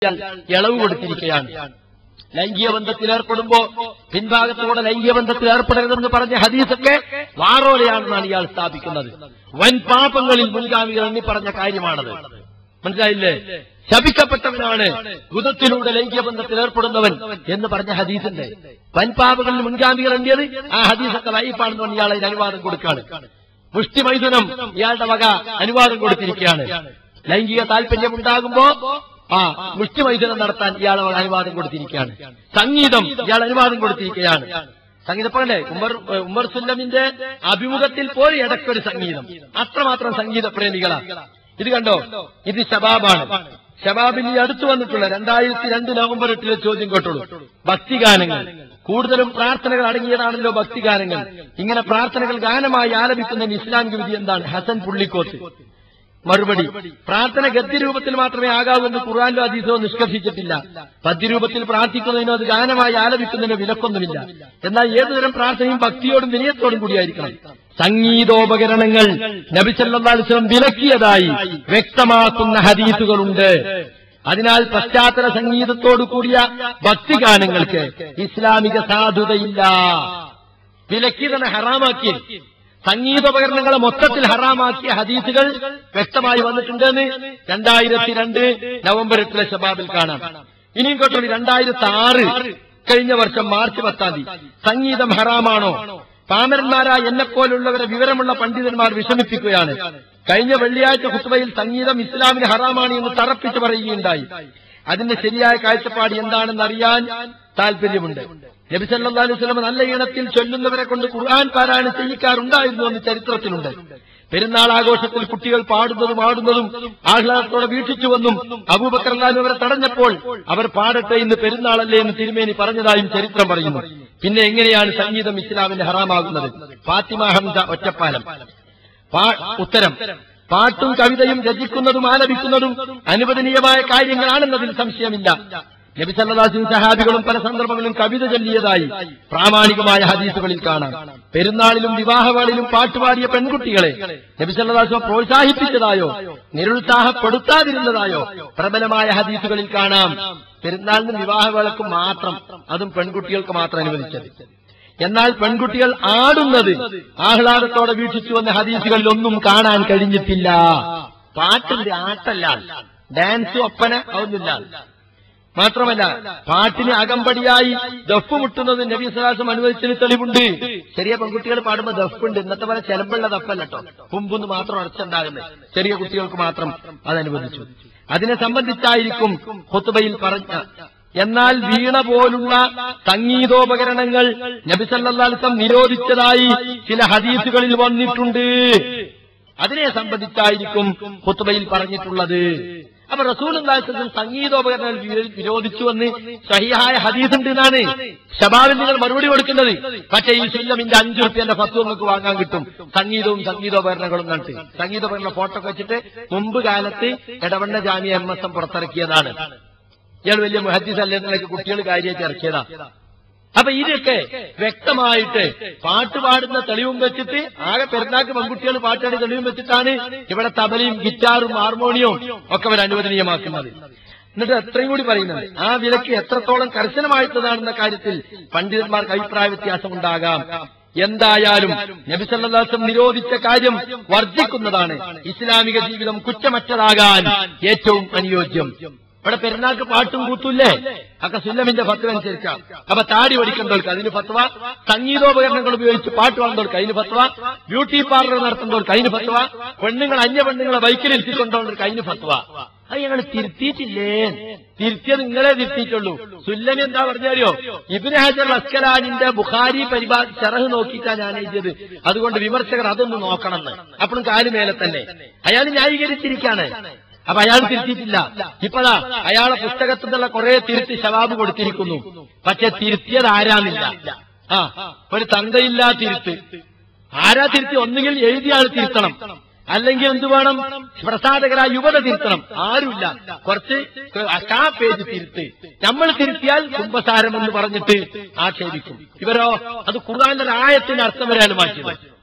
ഇയാൾ ഇളവ് കൊടുത്തിരിക്കുകയാണ് ലൈംഗിക ബന്ധത്തിൽ ഏർപ്പെടുമ്പോ പിൻഭാഗത്തോടെ ലൈംഗിക ബന്ധത്തിൽ ഏർപ്പെടരുതെന്ന് പറഞ്ഞ ഹദീസൊക്കെ വാറോലയാണെന്നാണ് ഇയാൾ സ്ഥാപിക്കുന്നത് വൻ പാപങ്ങളിൽ മുൻഗാമികൾ എണ്ണി പറഞ്ഞ കാര്യമാണത് മനസ്സിലായില്ലേ ശപിക്കപ്പെട്ടവനാണ് ഗുദത്തിലൂടെ ലൈംഗിക ബന്ധത്തിൽ ഏർപ്പെടുന്നവൻ എന്ന് പറഞ്ഞ ഹദീസിന്റെ വൻപാപങ്ങളിൽ മുൻഗാമികൾ എണ്ണിയത് ആ ഹദീസൊക്കെ ലൈഫാണെന്ന് പറഞ്ഞ് ഇയാളെ അതിന് അനുവാദം കൊടുക്കാണ് മുഷ്ടി മൈഥുനം ഇയാളുടെ വക അനുവാദം കൊടുത്തിരിക്കുകയാണ് ലൈംഗിക താല്പര്യം ഉണ്ടാകുമ്പോ ആ മുഷ്ടി മൈഥുനം നടത്താൻ ഇയാളെ വക അനുവാദം കൊടുത്തിരിക്കുകയാണ് സംഗീതം ഇയാൾ അനുവാദം കൊടുത്തിരിക്കുകയാണ് സംഗീതം പറയണ്ടേ ഉമർ ഉമർ സുല്ലമിന്റെ അഭിമുഖത്തിൽ പോയി ഇടയ്ക്കൊരു സംഗീതം അത്രമാത്രം സംഗീത പ്രേമികളാ ഇത് കണ്ടോ ഇത് ശബാബാണ് ശബാബിൽ ഈ അടുത്ത് വന്നിട്ടുള്ള രണ്ടായിരത്തി രണ്ട് നവംബർ എട്ടിലെ ചോദ്യം കേട്ടോളൂ ഭക്തിഗാനങ്ങൾ കൂടുതലും പ്രാർത്ഥനകൾ അടങ്ങിയതാണല്ലോ ഭക്തിഗാനങ്ങൾ ഇങ്ങനെ പ്രാർത്ഥനകൾ ഗാനമായി ആലപിക്കുന്നതിന് ഇസ്ലാമിക വിധി എന്താണ് ഹസൻ പുള്ളിക്കോത്ത് മറുപടി പ്രാർത്ഥന ഗദ്യരൂപത്തിൽ മാത്രമേ ആകാവൂ എന്ന് ഖുർആാനിലോ അതീതോ നിഷ്കർഷിച്ചിട്ടില്ല പദ്യരൂപത്തിൽ പ്രാർത്ഥിക്കുന്നതിനോ അത് ഗാനമായി ആലപിക്കുന്നതിനോ വിലക്കൊന്നുമില്ല എന്നാൽ ഏതുതരം പ്രാർത്ഥനയും ഭക്തിയോടും വിനയത്തോടും കൂടിയായിരിക്കണം സംഗീതോപകരണങ്ങൾ നബിസല്ലാസ്ലം വിലക്കിയതായി വ്യക്തമാക്കുന്ന ഹദീസുകളുണ്ട് അതിനാൽ പശ്ചാത്തല സംഗീതത്തോടു കൂടിയ ഭക്തിഗാനങ്ങൾക്ക് ഇസ്ലാമിക സാധുതയില്ല വിലക്കിയതാണ് ഹറാമാക്കി സംഗീതോപകരണങ്ങളെ മൊത്തത്തിൽ ഹറാമാക്കിയ ഹദീസുകൾ വ്യക്തമായി വന്നിട്ടുണ്ടെന്ന് രണ്ടായിരത്തി രണ്ട് നവംബർ എട്ടിലെ ശബാബിൽ കാണാം ഇനിയും കേട്ടോളി രണ്ടായിരത്തി ആറ് കഴിഞ്ഞ വർഷം മാർച്ച് പത്താം തീയതി സംഗീതം ഹറാമാണോ പാമരന്മാരായ എന്നെപ്പോലുള്ളവരെ വിവരമുള്ള പണ്ഡിതന്മാർ വിഷമിപ്പിക്കുകയാണ് കഴിഞ്ഞ വെള്ളിയാഴ്ച കുത്തുബയിൽ സംഗീതം ഇസ്ലാമിന് ഹറാമാണ് എന്ന് തറപ്പിച്ച് പറയുകയുണ്ടായി അതിന്റെ ശരിയായ കാഴ്ചപ്പാട് എന്താണെന്ന് അറിയാൻ താല്പര്യമുണ്ട് നബി സല്ലല്ലാഹു അലൈഹി വസല്ലം നല്ല ഈണത്തിൽ ചൊല്ലുന്നവരെ കൊണ്ട് ഖുർആൻ പാരായണം ചെയ്യിക്കാറുണ്ടായിരുന്നു എന്ന് ചരിത്രത്തിലുണ്ട് പെരുന്നാൾ ആഘോഷത്തിൽ കുട്ടികൾ പാടുന്നതും ആടുന്നതും ആഹ്ലാദത്തോടെ വീക്ഷിച്ചുവെന്നും അബൂബക്കർ അല്ലാഹു അവരെ തടഞ്ഞപ്പോൾ അവർ പാടട്ടെ ഇന്ന് പെരുന്നാളല്ലേ എന്ന് തിരുമേനി പറഞ്ഞതായും ചരിത്രം പറയുന്നു പിന്നെ എങ്ങനെയാണ് സംഗീതം ഇസ്ലാമിന്റെ ഹറാമാകുന്നത് ഫാത്തിമ ഹംസ ഒറ്റപ്പാലം പാ- ഉത്തരം പാട്ടും കവിതയും രചിക്കുന്നതും ആലപിക്കുന്നതും അനുവദനീയമായ കാര്യങ്ങളാണെന്നതിൽ സംശയമില്ല നബി സല്ലല്ലാഹു സഹാബികളും പല സന്ദർഭങ്ങളിലും കവിത ചൊല്ലിയതായി പ്രാമാണികമായ ഹദീസുകളിൽ കാണാം പെരുന്നാളിലും വിവാഹവേളിലും പാട്ടുപാടിയ പെൺകുട്ടികളെ നബി സല്ലല്ലാഹു പ്രോത്സാഹിപ്പിച്ചതായോ നിരുത്സാഹപ്പെടുത്താതിരുന്നതായോ പ്രബലമായ ഹദീസുകളിൽ കാണാം പെരുന്നാളിനും വിവാഹവേളക്കും മാത്രം അതും പെൺകുട്ടികൾക്ക് മാത്രം അനുവദിച്ചത് എന്നാൽ പെൺകുട്ടികൾ ആടുന്നത് ആഹ്ലാദത്തോടെ വീക്ഷിച്ചു വന്ന ഹദീസുകളിൽ ഒന്നും കാണാൻ കഴിഞ്ഞിട്ടില്ല പാട്ടിന്റെ ആട്ടല്ല ഡാൻസ് ഒപ്പന അതൊന്നുമില്ല മാത്രമല്ല പാട്ടിന് അകമ്പടിയായി ദഫ് മുട്ടുന്നത് നബി സ്വലാസം അനുവദിച്ചതിന് തെളിവുണ്ട് ചെറിയ പെൺകുട്ടികൾ പാടുമ്പോൾ ദഫുണ്ട് ഇന്നത്തെ പോലെ ചെലമ്പുള്ള ദഫല്ല കേട്ടോ കുമ്പെന്ന് മാത്രം അടച്ചുണ്ടാകുന്നത് ചെറിയ കുട്ടികൾക്ക് മാത്രം അത് അനുവദിച്ചു അതിനെ സംബന്ധിച്ചായിരിക്കും ഹുത്തുബയിൽ പറഞ്ഞ എന്നാൽ വീണ പോലുള്ള സംഗീതോപകരണങ്ങൾ നബിസല്ലാസം നിരോധിച്ചതായി ചില ഹദീസുകളിൽ വന്നിട്ടുണ്ട് അതിനെ സംബന്ധിച്ചായിരിക്കും ഹുത്തുബയിൽ പറഞ്ഞിട്ടുള്ളത് അപ്പൊ റസൂൽ സംഗീതോപകരണങ്ങൾ വിരോ- വിരോധിച്ചുവെന്ന് സഹിയായ ഹദീസ് ഉണ്ട് എന്നാണ് ഷബാബിൽ നിങ്ങൾ മറുപടി കൊടുക്കുന്നത് പക്ഷേ ഈ സുല്ലമിന്റെ അഞ്ചു റുപ്യന്റെ ഫത്ത് നിങ്ങൾക്ക് വാങ്ങാൻ കിട്ടും സംഗീതവും സംഗീതോപകരണങ്ങളും കണ്ടിട്ട് സംഗീതോപകരണ ഫോട്ടോ ഒക്കെ വെച്ചിട്ട് മുമ്പ് കാലത്ത് ഇടവണ്ണ ജാമ്യ എം എസ് എം പുറത്തിറക്കിയതാണ് ഇയാൾ വലിയ മുഹദ്ദീസ് അല്ലേ എന്നൊക്കെ കുട്ടികൾ കാര്യമായിട്ട് ഇറക്കിയതാ അപ്പൊ ഇതൊക്കെ വ്യക്തമായിട്ട് പാട്ട് പാടുന്ന തെളിവും വെച്ചിട്ട് ആകെ പെരുന്നാക്ക് പെൺകുട്ടികൾ പാട്ടാടി തെളിവും വെച്ചിട്ടാണ് ഇവിടെ തബലയും ഗിറ്റാറും ഹാർമോണിയവും ഒക്കെ അവർ അനുവദനീയമാക്കുന്നത് എന്നിട്ട് എത്രയും കൂടി പറയുന്നത് ആ വിലക്ക് എത്രത്തോളം കർശനമായിട്ടുള്ളതാണെന്ന കാര്യത്തിൽ പണ്ഡിതന്മാർക്ക് അഭിപ്രായ വ്യത്യാസം ഉണ്ടാകാം എന്തായാലും നബിസല്ലാസം നിരോധിച്ച കാര്യം വർദ്ധിക്കുന്നതാണ് ഇസ്ലാമിക ജീവിതം കുറ്റമറ്റതാകാൻ ഏറ്റവും അനുയോജ്യം ഇവിടെ പെരുന്നാൾക്ക് പാട്ടും കൂത്തൂല്ലേ ഒക്കെ സുല്ലമിന്റെ ഫത്വ അനുസരിച്ചാണ് അപ്പൊ താടി പഠിക്കേണ്ടവർക്ക് അതിന് ഫത്വ സംഗീതോപകരണങ്ങൾ ഉപയോഗിച്ച് പാട്ട് പാടുന്നവർക്ക് അതിന് ഫത്വ ബ്യൂട്ടി പാർലർ നടത്തുന്നവർക്ക് അതിന് ഫത്വ പെണ്ണുങ്ങൾ അന്യ പെണ്ണുങ്ങളെ ബൈക്കിൽ ഇരുത്തിക്കൊണ്ടവർക്ക് അതിന് ഫത്വ അത് ഞങ്ങൾ തിരുത്തിയിട്ടില്ലേ തിരുത്തിയത് നിങ്ങളെ തിരുത്തിയിട്ടുള്ളൂ സുല്ലമി എന്താ പറഞ്ഞാലോ ഇബിന് ഹജർ അസ്കലാനിന്റെ ബുഖാരി പരിപാ ചെറഹ് നോക്കിയിട്ടാ ഞാൻ എഴുതിയത് അതുകൊണ്ട് വിമർശകർ അതൊന്ന് നോക്കണമെന്ന് അപ്പോഴും കാലുമേലെ തന്നെ അയാൾ ന്യായീകരിച്ചിരിക്കാണ് അപ്പൊ അയാൾ തിരുത്തിയിട്ടില്ല ഇപ്പതാ അയാളെ പുസ്തകത്തിൽ നിന്നുള്ള കുറെ തിരുത്തി ശവാബ് കൊടുത്തിരിക്കുന്നു പക്ഷെ തിരുത്തിയത് ആരാന്നില്ല ആ ഒരു തന്തയില്ലാ തിരുത്ത് ആരാ തിരുത്തി ഒന്നുകിൽ എഴുതിയ ആൾ തിരുത്തണം അല്ലെങ്കിൽ എന്ത് വേണം പ്രസാധകരായ യുവത തിരുത്തണം ആരുമില്ല കുറച്ച് ആ പേജ് തിരുത്ത് നമ്മൾ തിരുത്തിയാൽ കുംഭസാരം എന്ന് പറഞ്ഞിട്ട് ആക്ഷേപിക്കും ഇവരോ അത് ഖുർആാന്റെ ഒരു ആയത്തിന്റെ അർത്ഥം വരെയാണ് മാറ്റിയത്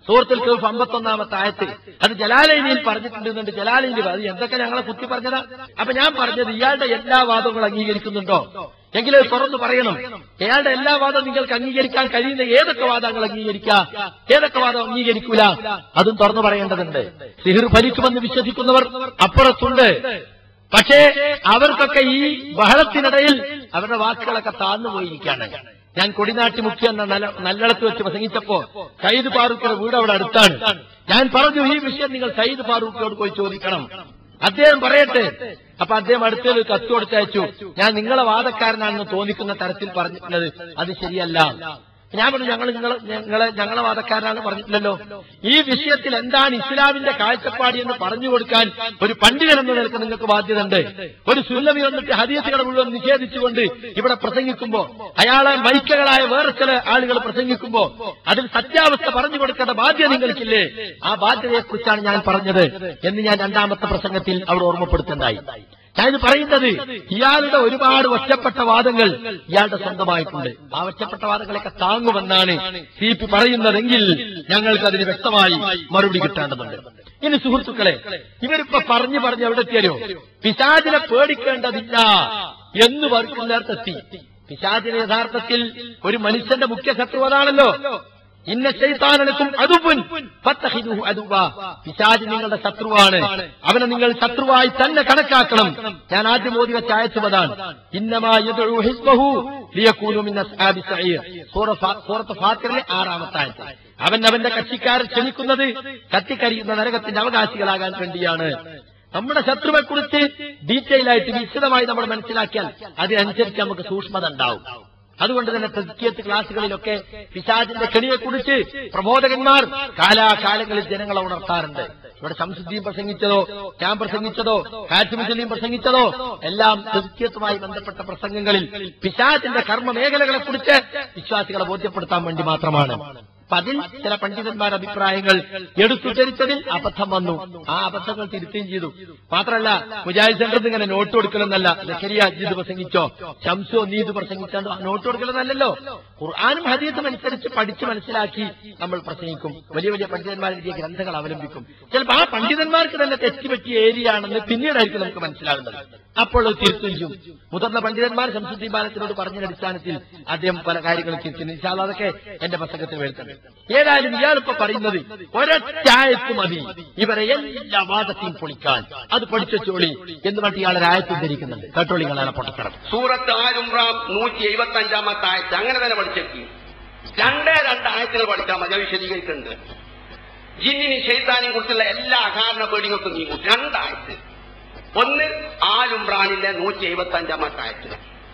സൂറത്തുൽ കൗഫ് അമ്പത്തൊന്നാമത്തെ ആയത്ത് അത് ജലാലൈനിയിൽ പറഞ്ഞിട്ടുണ്ടെന്നുണ്ട് ജലാലൈനിൽ അത് എന്തൊക്കെ ഞങ്ങളെ കുത്തി പറഞ്ഞതാ അപ്പൊ ഞാൻ പറഞ്ഞത് ഇയാളുടെ എല്ലാ വാദങ്ങളും അംഗീകരിക്കുന്നുണ്ടോ എങ്കിലും അത് തുറന്നു പറയണം ഇയാളുടെ എല്ലാ വാദവും നിങ്ങൾക്ക് അംഗീകരിക്കാൻ കഴിയുന്ന ഏതൊക്കെ വാദങ്ങൾ അംഗീകരിക്കാം ഏതൊക്കെ വാദം അംഗീകരിക്കൂല അതും തുറന്നു പറയേണ്ടതുണ്ട് സിഹിർ ഫലിക്കുമെന്ന് വിശ്വസിക്കുന്നവർ അപ്പുറത്തുണ്ട് പക്ഷേ അവർക്കൊക്കെ ഈ ബഹളത്തിനിടയിൽ അവരുടെ വാക്കുകളൊക്കെ താഴ്ന്നു പോയിരിക്കുകയാണ് ഞാൻ കൊടിനാട്ടി മുഖ്യ എന്ന നല്ല- നല്ലടത്ത് വെച്ച് പ്രസംഗിച്ചപ്പോ സയ്യിദ് ഫാറൂഖിന്റെ വീട് അവിടെ അടുത്താണ് ഞാൻ പറഞ്ഞു ഈ വിഷയം നിങ്ങൾ സയ്യിദ് ഫാറൂഖിനോട് പോയി ചോദിക്കണം അദ്ദേഹം പറയട്ടെ അപ്പൊ അദ്ദേഹം അടുത്തത് കത്ത് കൊടുത്തയച്ചു ഞാൻ നിങ്ങളെ വാദക്കാരനാണെന്ന് തോന്നിക്കുന്ന തരത്തിൽ പറഞ്ഞിട്ടുള്ളത് അത് ശരിയല്ല ഞാൻ പറഞ്ഞു ഞങ്ങൾ നിങ്ങളെ ഞങ്ങളെ ഞങ്ങളെ വാദക്കാരനാണ് പറഞ്ഞിട്ടില്ലല്ലോ ഈ വിഷയത്തിൽ എന്താണ് ഇസ്ലാമിന്റെ കാഴ്ചപ്പാടി എന്ന് പറഞ്ഞു കൊടുക്കാൻ ഒരു പണ്ഡിതൻ എന്ന നിലക്ക് നിങ്ങൾക്ക് ബാധ്യതയുണ്ട് ഒരു സുല്ലമി വന്നിട്ട് ഹദീസുകളെ മുഴുവൻ നിഷേധിച്ചുകൊണ്ട് ഇവിടെ പ്രസംഗിക്കുമ്പോ അയാളെ മൈക്കകളായ വേറെ ചില ആളുകൾ പ്രസംഗിക്കുമ്പോ അതിൽ സത്യാവസ്ഥ പറഞ്ഞു കൊടുക്കേണ്ട ബാധ്യത നിങ്ങൾക്കില്ലേ ആ ബാധ്യതയെക്കുറിച്ചാണ് ഞാൻ പറഞ്ഞത് എന്ന് ഞാൻ രണ്ടാമത്തെ പ്രസംഗത്തിൽ അവിടെ ഓർമ്മപ്പെടുത്തുന്നതായി ഞാനിത് പറയുന്നത് ഇയാളുടെ ഒരുപാട് ഒറ്റപ്പെട്ട വാദങ്ങൾ ഇയാളുടെ സ്വന്തമായിട്ടുണ്ട് ആ ഒറ്റപ്പെട്ട വാദങ്ങളൊക്കെ താങ്ങുമെന്നാണ് സി പി പറയുന്നതെങ്കിൽ ഞങ്ങൾക്ക് അതിന് വ്യക്തമായി മറുപടി കിട്ടേണ്ടതുണ്ട് ഇനി സുഹൃത്തുക്കളെ ഇവരിപ്പോ പറഞ്ഞു പറഞ്ഞ് എവിടെ എത്തിയാലോ പിശാചിനെ പേടിക്കേണ്ടതില്ല എന്ന് വർക്കുന്നിടത്തെത്തി പിശാചിന് യഥാർത്ഥത്തിൽ ഒരു മനുഷ്യന്റെ മുഖ്യ ശത്രു അതാണല്ലോ ഇന്ന ശൈത്താനക്കും അതുപുൻ ഫത്തഹിദുഹു അദുവ പിശാച് നിങ്ങളുടെ ശത്രുവാണ് അവനെ നിങ്ങൾ ശത്രുവായി തന്നെ കണക്കാക്കണം ഞാൻ ആദ്യം ഓതി വെച്ച അയച്ചതാണ് ഇന്നമാ യദ്ഉ ഹിസ്ബഹു ലിയകൂനു മിൻ അസ്ഹാബി സഈർ സൂറ ഫാ- സൂറത്ത് ഫാത്തിറിലെ ആറാമത്തെ ആയത്ത് അവൻ അവന്റെ കക്ഷിക്കാരെ ക്ഷണിക്കുന്നത് കത്തിക്കരിയുന്ന നരകത്തിന്റെ അവകാശികളാകാൻ വേണ്ടിയാണ് നമ്മുടെ ശത്രുവെ കുറിച്ച് ഡീറ്റെയിൽ ആയിട്ട് വിശദമായി നമ്മൾ മനസ്സിലാക്കിയാൽ അതിനനുസരിച്ച് നമുക്ക് സൂക്ഷ്മത ഉണ്ടാവും അതുകൊണ്ട് തന്നെ തസ്കിയത്ത് ക്ലാസുകളിലൊക്കെ പിശാചിന്റെ കെണിയെക്കുറിച്ച് പ്രബോധകന്മാർ കാലാകാലങ്ങളിൽ ജനങ്ങളെ ഉണർത്താറുണ്ട് ഇവിടെ ശംസുദ്ദീൻ പ്രസംഗിച്ചതോ ഞാൻ പ്രസംഗിച്ചതോ കാറ്റുമുസലീം പ്രസംഗിച്ചതോ എല്ലാം തസ്കിയത്തുമായി ബന്ധപ്പെട്ട പ്രസംഗങ്ങളിൽ പിശാചിന്റെ കർമ്മ മേഖലകളെ കുറിച്ച് വിശ്വാസികളെ ബോധ്യപ്പെടുത്താൻ വേണ്ടി മാത്രമാണ് അപ്പൊ അതിൽ ചില പണ്ഡിതന്മാരുടെ അഭിപ്രായങ്ങൾ എടുത്തുദ്ധരിച്ചതിൽ അബദ്ധം വന്നു ആ അബദ്ധങ്ങൾ തിരുത്തുകയും ചെയ്തു മാത്രമല്ല മുജാഹിദ് സെന്ററിൽ ഇങ്ങനെ നോട്ട് കൊടുക്കലെന്നല്ല ലഹരിയ ഇത് പ്രസംഗിച്ചോ ശംസോ നീ ഇത് പ്രസംഗിച്ചോ നോട്ട് കൊടുക്കലെന്നല്ലല്ലോ ഖുർആാനും ഹദീസും അനുസരിച്ച് പഠിച്ച് മനസ്സിലാക്കി നമ്മൾ പ്രസംഗിക്കും വലിയ വലിയ പണ്ഡിതന്മാർ എഴുതിയ ഗ്രന്ഥങ്ങൾ അവലംബിക്കും ചിലപ്പോൾ ആ പണ്ഡിതന്മാർക്ക് തന്നെ തെറ്റുപറ്റിയ ഏരിയ ആണെന്ന് പിന്നീടായിരിക്കും നമുക്ക് മനസ്സിലാകുന്നത് അപ്പോൾ അത് തിരുത്തുകയും ചെയ്യും മുതിർന്ന പണ്ഡിതന്മാർ ശംസുദ്ദീൻ ബാലത്തിനോട് പറഞ്ഞ അടിസ്ഥാനത്തിൽ അദ്ദേഹം പല കാര്യങ്ങളും തിരുത്തുന്നു ഇൻഷാ അല്ലാ അതൊക്കെ എന്റെ പുസ്തകത്തിൽ വരുത്തുന്നത് ഏതായാലും ഇയാളിപ്പോ പറയുന്നത് ഒരൊറ്റായത്ത് മതി ഇവരെ എല്ലാ വാദത്തെയും പൊളിക്കാൻ അത് പഠിച്ചോളി എന്ന് പറഞ്ഞിട്ട് ഇയാളെ ആയത്ത് ഉദ്ധരിക്കുന്നുണ്ട് കേട്ടോളി നിങ്ങളെ പൊട്ടക്കണം സൂറത്ത് ആലുംറാം നൂറ്റി എഴുപത്തി അഞ്ചാമത്തെ ആയത്ത് അങ്ങനെ തന്നെ പഠിച്ചേക്കി രണ്ടേ രണ്ട് ആയത്തുകൾ പഠിക്കാൻ മതി അത് വിശദീകരിക്കുന്നുണ്ട് ജിന്നിനും ഷെയ്ത്താനും കുറിച്ചുള്ള എല്ലാ അകാരണ പേടികൾക്കും നീങ്ങും രണ്ടായത്ത് ഒന്ന് ആലുംറാനിലെ നൂറ്റി എഴുപത്തി അഞ്ചാമത്തെ ആയത്ത്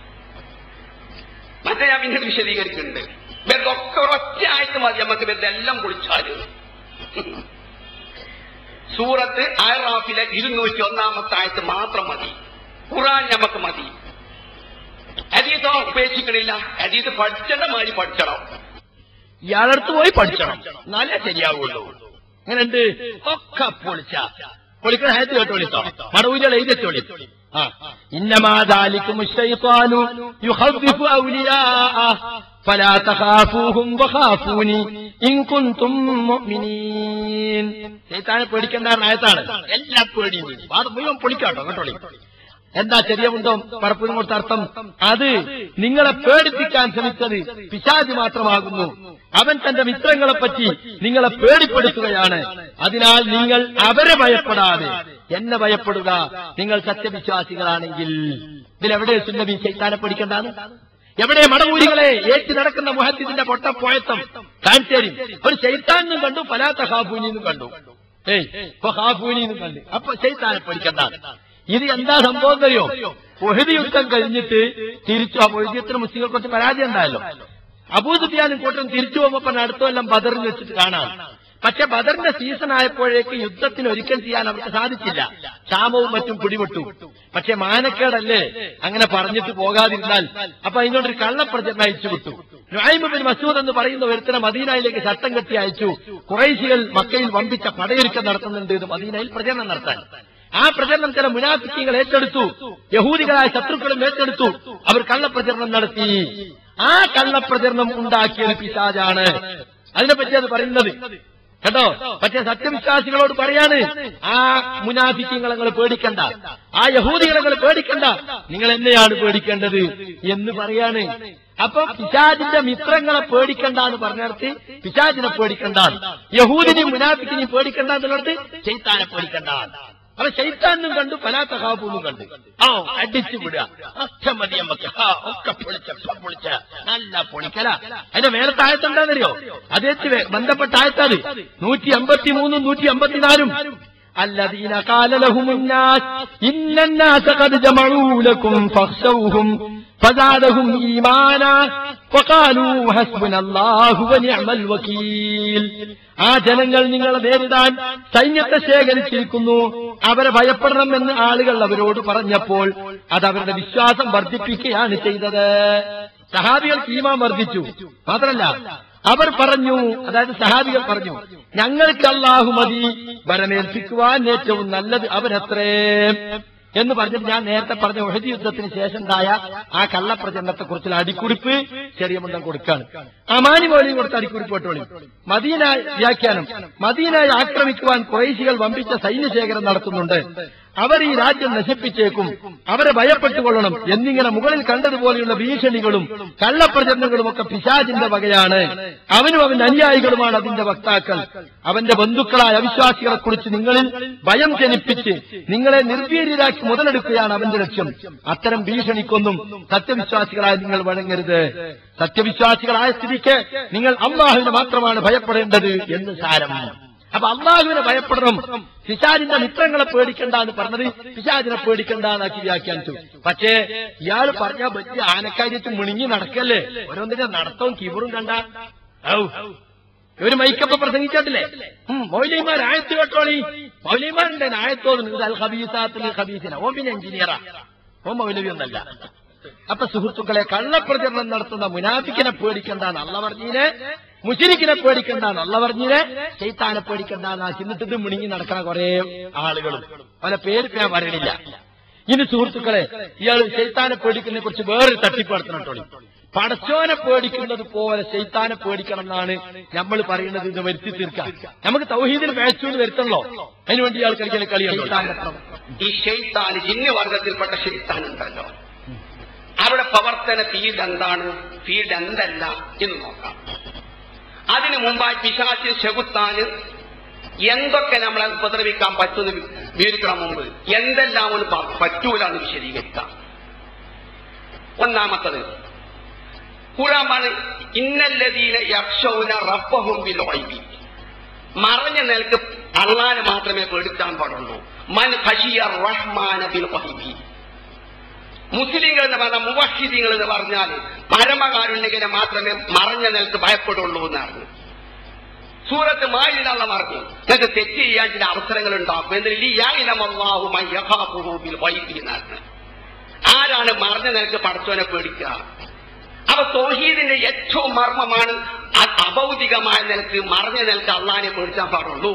മറ്റേ ഞാൻ പിന്നീട് വിശദീകരിക്കുന്നുണ്ട് ഇവരുടെയൊക്കെ ഒറ്റ ആയത്ത് മതി നമുക്ക് ഇവരുടെ എല്ലാം കുളിച്ചാല് സൂറത്ത് ആറാഫിലെ ഇരുന്നൂറ്റി ഒന്നാമത്തെ ആയത്ത് മാത്രം മതി ഖുറാൻ നമുക്ക് മതി ഹദീസോ ഉപേക്ഷിക്കണില്ല ഹദീസ് പഠിച്ചേണ്ട മാതിരി പഠിച്ചണം ഇയാളടുത്ത് പോയി പഠിക്കണം എന്നാലേ ശരിയാവുള്ളൂ എങ്ങനെയുണ്ട് ഒക്കെ പൊളിച്ച പൊളിക്കണ ഹയത്ത് കേട്ടോളിട്ടോ മടവൂരികൾ എഴുതിച്ചോളി ആ ഇന്നമാതാലിക്കും يخوف أولياءه فلا تخافوهم وخافوني إن كنتم مؤمنين ശൈത്താനെ പേടിക്കേണ്ട ആയത്താണ് എല്ലാ പേടിയും അത് മുഴുവൻ പൊളിക്കാട്ടോ കേട്ടോളി എന്താ ചെറിയ മുണ്ടോ പറപ്പിനും കൊടുത്ത അർത്ഥം അത് നിങ്ങളെ പേടിപ്പിക്കാൻ ശ്രമിച്ചത് പിശാചി മാത്രമാകുന്നു അവൻ തന്റെ മിത്രങ്ങളെ പറ്റി നിങ്ങളെ പേടിപ്പെടുത്തുകയാണ് അതിനാൽ നിങ്ങൾ അവരെ ഭയപ്പെടാതെ എന്നെ ഭയപ്പെടുക നിങ്ങൾ സത്യവിശ്വാസികളാണെങ്കിൽ ഇതിലെവിടെ സുന്നബി ശൈത്താനെ പേടിക്കേണ്ടതാണ് എവിടെ മടവൂരികളെ ഏറ്റി നടക്കുന്ന മുഹദ്ദിന്റെ പൊട്ടപ്പോയത്തം കാണിച്ചേരി ഒരു ശൈത്താനും കണ്ടു ഫലാത്ത ഹാഫൂനിന്നും കണ്ടു ഏയ് ഇപ്പൊ ഹാഫൂനിന്നും കണ്ടു അപ്പൊ ശൈത്താനെ പേടിക്കേണ്ടതാണ് ഇത് എന്താ സംഭവം അറിയോ ഒഹദി യുദ്ധം കഴിഞ്ഞിട്ട് തിരിച്ചു ആ ഒഴുതിയത്തിന് മുസ്ലിങ്ങൾ കുറച്ച് പരാജയം ഉണ്ടായല്ലോ അബൂസുഫിയാനും കൂട്ടം തിരിച്ചു പോകുമ്പോ അടുത്ത കൊല്ലം ബദറിൽ വെച്ചിട്ട് കാണാം പക്ഷെ ബദറിന്റെ സീസൺ ആയപ്പോഴേക്ക് യുദ്ധത്തിന് ഒരിക്കൽ ചെയ്യാൻ അവർക്ക് സാധിച്ചില്ല ക്ഷാമവും മറ്റും പിടിപെട്ടു പക്ഷെ മാനക്കേടല്ലേ അങ്ങനെ പറഞ്ഞിട്ട് പോകാതിരുന്നാൽ അപ്പൊ അതിനോടൊരു കള്ളപ്രചരണം അയച്ചു വിട്ടു നുഐമുബിൻ മസൂദ് എന്ന് പറയുന്ന ഒരുത്തനെ മദീനയിലേക്ക് ചട്ടം കെട്ടി അയച്ചു കുറേശികൾ മക്കയിൽ വമ്പിച്ച പടയൊരുക്കം നടത്തുന്നുണ്ട് എന്ന് മദീനയിൽ പ്രചരണം നടത്താൻ ആ പ്രചരണം ചില മുനാഫിക്കങ്ങൾ ഏറ്റെടുത്തു യഹൂദികളായ ശത്രുക്കളും ഏറ്റെടുത്തു അവർ കള്ളപ്രചരണം നടത്തി ആ കള്ളപ്രചരണം ഉണ്ടാക്കിയത് പിശാജാണ് അതിനെപ്പറ്റി അത് പറയുന്നത് കേട്ടോ പക്ഷെ സത്യവിശ്വാസികളോട് പറയാണ് ആ മുനാഫിക്കങ്ങളെ നിങ്ങൾ പേടിക്കണ്ട ആ യഹൂദികളെ നിങ്ങൾ പേടിക്കണ്ട നിങ്ങൾ എന്നെയാണ് പേടിക്കേണ്ടത് എന്ന് പറയാണ് അപ്പൊ പിശാജിന്റെ മിത്രങ്ങളെ പേടിക്കണ്ട എന്ന് പറഞ്ഞിടത്ത് പിശാജിനെ പേടിക്കണ്ട യഹൂദിനെയും മുനാഫിക്കിനെയും പേടിക്കണ്ട എന്നുള്ളത് ചൈത്താനെ പേടിക്കണ്ട അപ്പൊ ശൈത്താനും കണ്ടു പലാത്ത ഹാബൂന്നും കണ്ടു ആ അടിച്ചു വിടുക ഒറ്റ മതി നമുക്ക് ആ, ഒക്കെ പൊളിച്ച ഇപ്പൊ പൊളിച്ച നല്ല പൊളിക്കല അതിന്റെ മേലത്തെ ആയത്തുണ്ടാന്നറിയോ അദ്ദേഹത്തിന് ബന്ധപ്പെട്ട ആയത്തത് നൂറ്റി അമ്പത്തി മൂന്നും നൂറ്റി അമ്പത്തിനാലും الذين قال لهم الناس إن الناس قد جمعوا لكم فاخشوهم فزادهم إيمانا وقالوا حسبنا الله ونعم الوكيل ആ ജനങ്ങൾ നിങ്ങളെ നേരിടാൻ സൈന്യത്തെ ശേഖരിച്ചിരിക്കുന്നു അവരെ ഭയപ്പെടണമെന്ന് ആളുകൾ അവരോട് പറഞ്ഞപ്പോൾ അത് അവരുടെ വിശ്വാസം വർദ്ധിപ്പിക്കുകയാണ് ചെയ്തത് സഹാബികൾക്ക് ഈമാൻ വർദ്ധിച്ചു മാത്രമല്ല അവർ പറഞ്ഞു അതായത് സഹാബികൾ പറഞ്ഞു ഞങ്ങൾക്ക് അല്ലാഹു മതി വരമേൽപ്പിക്കുവാൻ ഏറ്റവും നല്ലത് അവരത്രേ എന്ന് പറഞ്ഞിട്ട് ഞാൻ നേരത്തെ പറഞ്ഞ ഒഹദി യുദ്ധത്തിന് ശേഷം ഉണ്ടായ ആ കള്ളപ്രചരണത്തെ കുറിച്ചുള്ള അടിക്കുറിപ്പ് ചെറിയ മുണ്ടം കൊടുക്കാണ് അമാനി പോലെയും കൊടുത്ത അടിക്കുറിപ്പ് കേട്ടോളി മദീന വ്യാഖ്യാനം മദീനായി ആക്രമിക്കുവാൻ കുറേശികൾ വമ്പിച്ച സൈന്യശേഖരം നടത്തുന്നുണ്ട് അവർ ഈ രാജ്യം നശിപ്പിച്ചേക്കും അവരെ ഭയപ്പെട്ടുകൊള്ളണം എന്നിങ്ങനെ മുകളിൽ കണ്ടതുപോലെയുള്ള ഭീഷണികളും കള്ളപ്രചരണങ്ങളും ഒക്കെ പിശാചിന്റെ വകയാണ് അവനും അവന്റെ അനുയായികളുമാണ് അതിന്റെ വക്താക്കൾ അവന്റെ ബന്ധുക്കളായ അവിശ്വാസികളെ കുറിച്ച് നിങ്ങളിൽ ഭയം ജനിപ്പിച്ച് നിങ്ങളെ നിർവീര്യരാക്കി മുതലെടുക്കുകയാണ് അവന്റെ ലക്ഷ്യം അത്തരം ഭീഷണിക്കൊന്നും സത്യവിശ്വാസികളായ നിങ്ങൾ വഴങ്ങരുത് സത്യവിശ്വാസികളായ സ്ഥിതിക്ക് നിങ്ങൾ അള്ളാഹുവിനെ മാത്രമാണ് ഭയപ്പെടേണ്ടത് എന്ന് സാരം അപ്പൊ അള്ളാഹുവിനെ ഭയപ്പെടണം പിശാജിന്റെ മിത്രങ്ങളെ പേടിക്കണ്ട എന്ന് പറഞ്ഞത് പിശാജിനെ പേടിക്കണ്ട എന്നാക്കി വ്യാഖ്യാനിച്ചു പക്ഷേ ഇയാൾ പറഞ്ഞ വലിയ ആനക്കാര്യത്തിൽ മുണിങ്ങി നടക്കല്ലേ ഓരോന്നിന്റെ നടത്തവും കിബറും കണ്ട ഔ ഇവര് മൈക്കപ്പ പ്രസംഗിച്ചിട്ടില്ലേ ഉം മൗലിമാർ ആയത്ത് കേട്ടോളി മൗലിമാരുടെ ആയത്തോന്നുന്നത് അൽ ഹബീസാത്തിൽ ഹബീസിന ഓ പിന്നെ എഞ്ചിനീയറാ ഓ മൗലവി ഒന്നല്ല അപ്പൊ സുഹൃത്തുക്കളെ കള്ളപ്രചരണം നടത്തുന്ന മുനാഫിക്കിനെ പേടിക്കണ്ടാന്ന് അള്ള പറഞ്ഞീനെ മുഷിരിക്കിനെ പേടിക്കണ്ടാന്ന് അള്ള പറഞ്ഞീനെ ചൈത്താനെ പേടിക്കണ്ടാന്ന് ചിന്നിട്ടത് മുണിങ്ങി നടക്കുന്ന കുറെ ആളുകളും പല പേര് ഇപ്പൊ ഞാൻ പറയണില്ല ഇനി സുഹൃത്തുക്കളെ ഇയാൾ ചൈത്താനെ പേടിക്കുന്നതിനെ കുറിച്ച് വേറൊരു തട്ടിപ്പ് നടത്തണട്ടോളി പടച്ചോനെ പേടിക്കുന്നത് പോലെ ചൈത്താനെ പേടിക്കണം എന്നാണ് നമ്മൾ പറയുന്നത് ഇത് വരുത്തി തീർക്കാൻ നമുക്ക് തൗഹീദിൽ വേച്ചൂന്ന് വരുത്തണല്ലോ അതിനുവേണ്ടി ഇയാൾ കളിക്കൽ കളിയാണ് ഈ ഷെയ്ത്താൻ ജിന്ന് വർഗത്തിൽപ്പെട്ട ഷെയ്ത്താൻ ഉണ്ടല്ലോ അവരുടെ പ്രവർത്തന ഫീൽഡ് എന്താണ് ഫീൽഡ് എന്തല്ല എന്ന് നോക്കാം അതിനു മുമ്പായി പിശാച്ച് ചെകുത്താന് എന്തൊക്കെ നമ്മളെ ഉപദ്രവിക്കാൻ പറ്റുമെന്ന് വിവരിക്കണം മുമ്പ് എന്തെല്ലാം ഒന്ന് പ- പറ്റൂല എന്ന് വിശദീകരിക്കാം ഒന്നാമത്തത് ഖുറാമാണ് ഇന്നല്ലതീന യക്ഷൗന റബ്ബഹും ബിൽ ഗൈബി മറഞ്ഞ നിലക്ക് അള്ളാനെ മാത്രമേ പേടിക്കാൻ പാടുള്ളൂ മൻ ഖശിയ റഹ്മാന ബിൽ ഗൈബി മുസ്ലിങ്ങൾ എന്ന് പറഞ്ഞ മുവഹിദീങ്ങൾ എന്ന് പറഞ്ഞാൽ പരമകാരുണ്യകനെ മാത്രമേ മറഞ്ഞ നിലക്ക് ഭയപ്പെടുള്ളൂ എന്നാണ് സൂറത്ത് മായിലുള്ള പറഞ്ഞു നിങ്ങൾക്ക് തെറ്റ് ചെയ്യാൻ ചില അവസരങ്ങൾ ഉണ്ടാക്കും എന്നാണ് ആരാണ് മറഞ്ഞ നിലക്ക് പടച്ചോനെ പേടിക്കുക അപ്പൊ തോഹീദിന്റെ ഏറ്റവും മർമ്മമാണ് അ- അഭൗതികമായ നിലക്ക് മറഞ്ഞ നിലക്ക് അള്ളാനെ പേടിച്ചാൻ പാടുള്ളൂ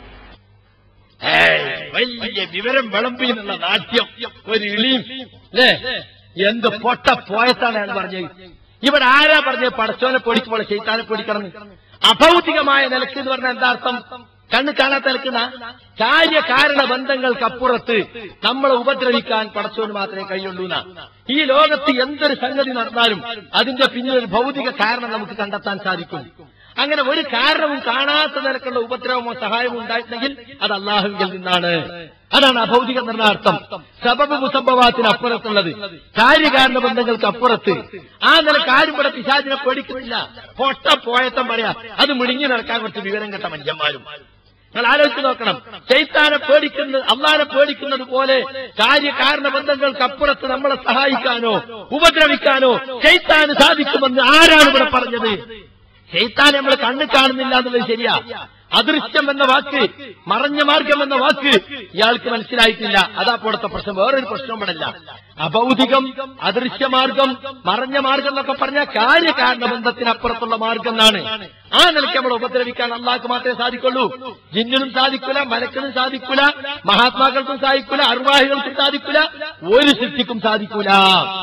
ഏയ്, വലിയ വിവരം വിളമ്പി എന്നുള്ള നാട്യം ഒരു ഇളിയും അല്ലേ എന്ത് പൊട്ട പോയത്താണ് അയാൾ പറഞ്ഞത് ഇവിടെ ആരാ പറഞ്ഞത് പടച്ചോനെ പേടിക്കുമ്പോൾ ചെയ്താനെ പേടിക്കണം എന്ന്? അഭൗതികമായ നിലക്ക് എന്ന് പറഞ്ഞാൽ എന്താ അർത്ഥം കണ്ണ് കാണാത്ത നിൽക്കുന്ന കാര്യകാരണ ബന്ധങ്ങൾക്കപ്പുറത്ത് നമ്മളെ ഉപദ്രവിക്കാൻ പടച്ചോന് മാത്രമേ കഴിയുള്ളൂ എന്നാ ഈ ലോകത്ത് എന്തൊരു സംഗതി നടന്നാലും അതിന്റെ പിന്നിൽ ഒരു ഭൗതിക കാരണം നമുക്ക് കണ്ടെത്താൻ സാധിക്കും അങ്ങനെ ഒരു കാരണവും കാണാത്ത നിലക്കുള്ള ഉപദ്രവമോ സഹായമോ ഉണ്ടായിട്ടുണ്ടെങ്കിൽ അത് അള്ളാഹുവിൽ നിന്നാണ് അതാണ് അഭൗതിക നിർണാർത്ഥം സബബ് മുസംഭവത്തിന് അപ്പുറത്തുള്ളത് കാര്യകാരണ ബന്ധങ്ങൾക്ക് അപ്പുറത്ത് ആ നിലക്ക് ആരും ഇവിടെ പിശാചിനെ പേടിക്കുന്നില്ല പൊട്ട പോയത്തം പറയാ അത് മുടിഞ്ഞു നടക്കാൻ കുറച്ച് വിവരം കെട്ട മനുഷ്യന്മാരും നിങ്ങൾ ആലോചിച്ച് നോക്കണം ചൈത്താനെ പേടിക്കുന്നത് അള്ളാനെ പേടിക്കുന്നത് പോലെ കാര്യകാരണ ബന്ധങ്ങൾക്ക് അപ്പുറത്ത് നമ്മളെ സഹായിക്കാനോ ഉപദ്രവിക്കാനോ ചൈത്താന് സാധിക്കുമെന്ന് ആരാണ് ഇവിടെ പറഞ്ഞത് ചൈത്താൻ നമ്മൾ കണ്ണ് കാണുന്നില്ല എന്നുള്ളത് ശരിയാ അദൃശ്യം എന്ന വാക്ക് മറഞ്ഞ മാർഗം എന്ന വാക്ക് ഇയാൾക്ക് മനസ്സിലായിട്ടില്ല അതാ പോടത്തെ പ്രശ്നം വേറൊരു പ്രശ്നം ഇവിടെ ഇല്ല അഭൗതികം അദൃശ്യമാർഗം മറഞ്ഞ മാർഗം എന്നൊക്കെ പറഞ്ഞ കാര്യകാരണ ബന്ധത്തിനപ്പുറത്തുള്ള മാർഗം എന്നാണ് ആ നിലയ്ക്ക് നമ്മൾ ഉപദ്രവിക്കാൻ അള്ളാഹ്ക്ക് മാത്രമേ സാധിക്കുള്ളൂ ജിന്നിനും സാധിക്കൂല മലക്കിനും സാധിക്കൂല മഹാത്മാക്കൾക്കും സാധിക്കൂല അർവാഹികൾക്കും സാധിക്കൂല ഒരു സൃഷ്ടിക്കും സാധിക്കൂല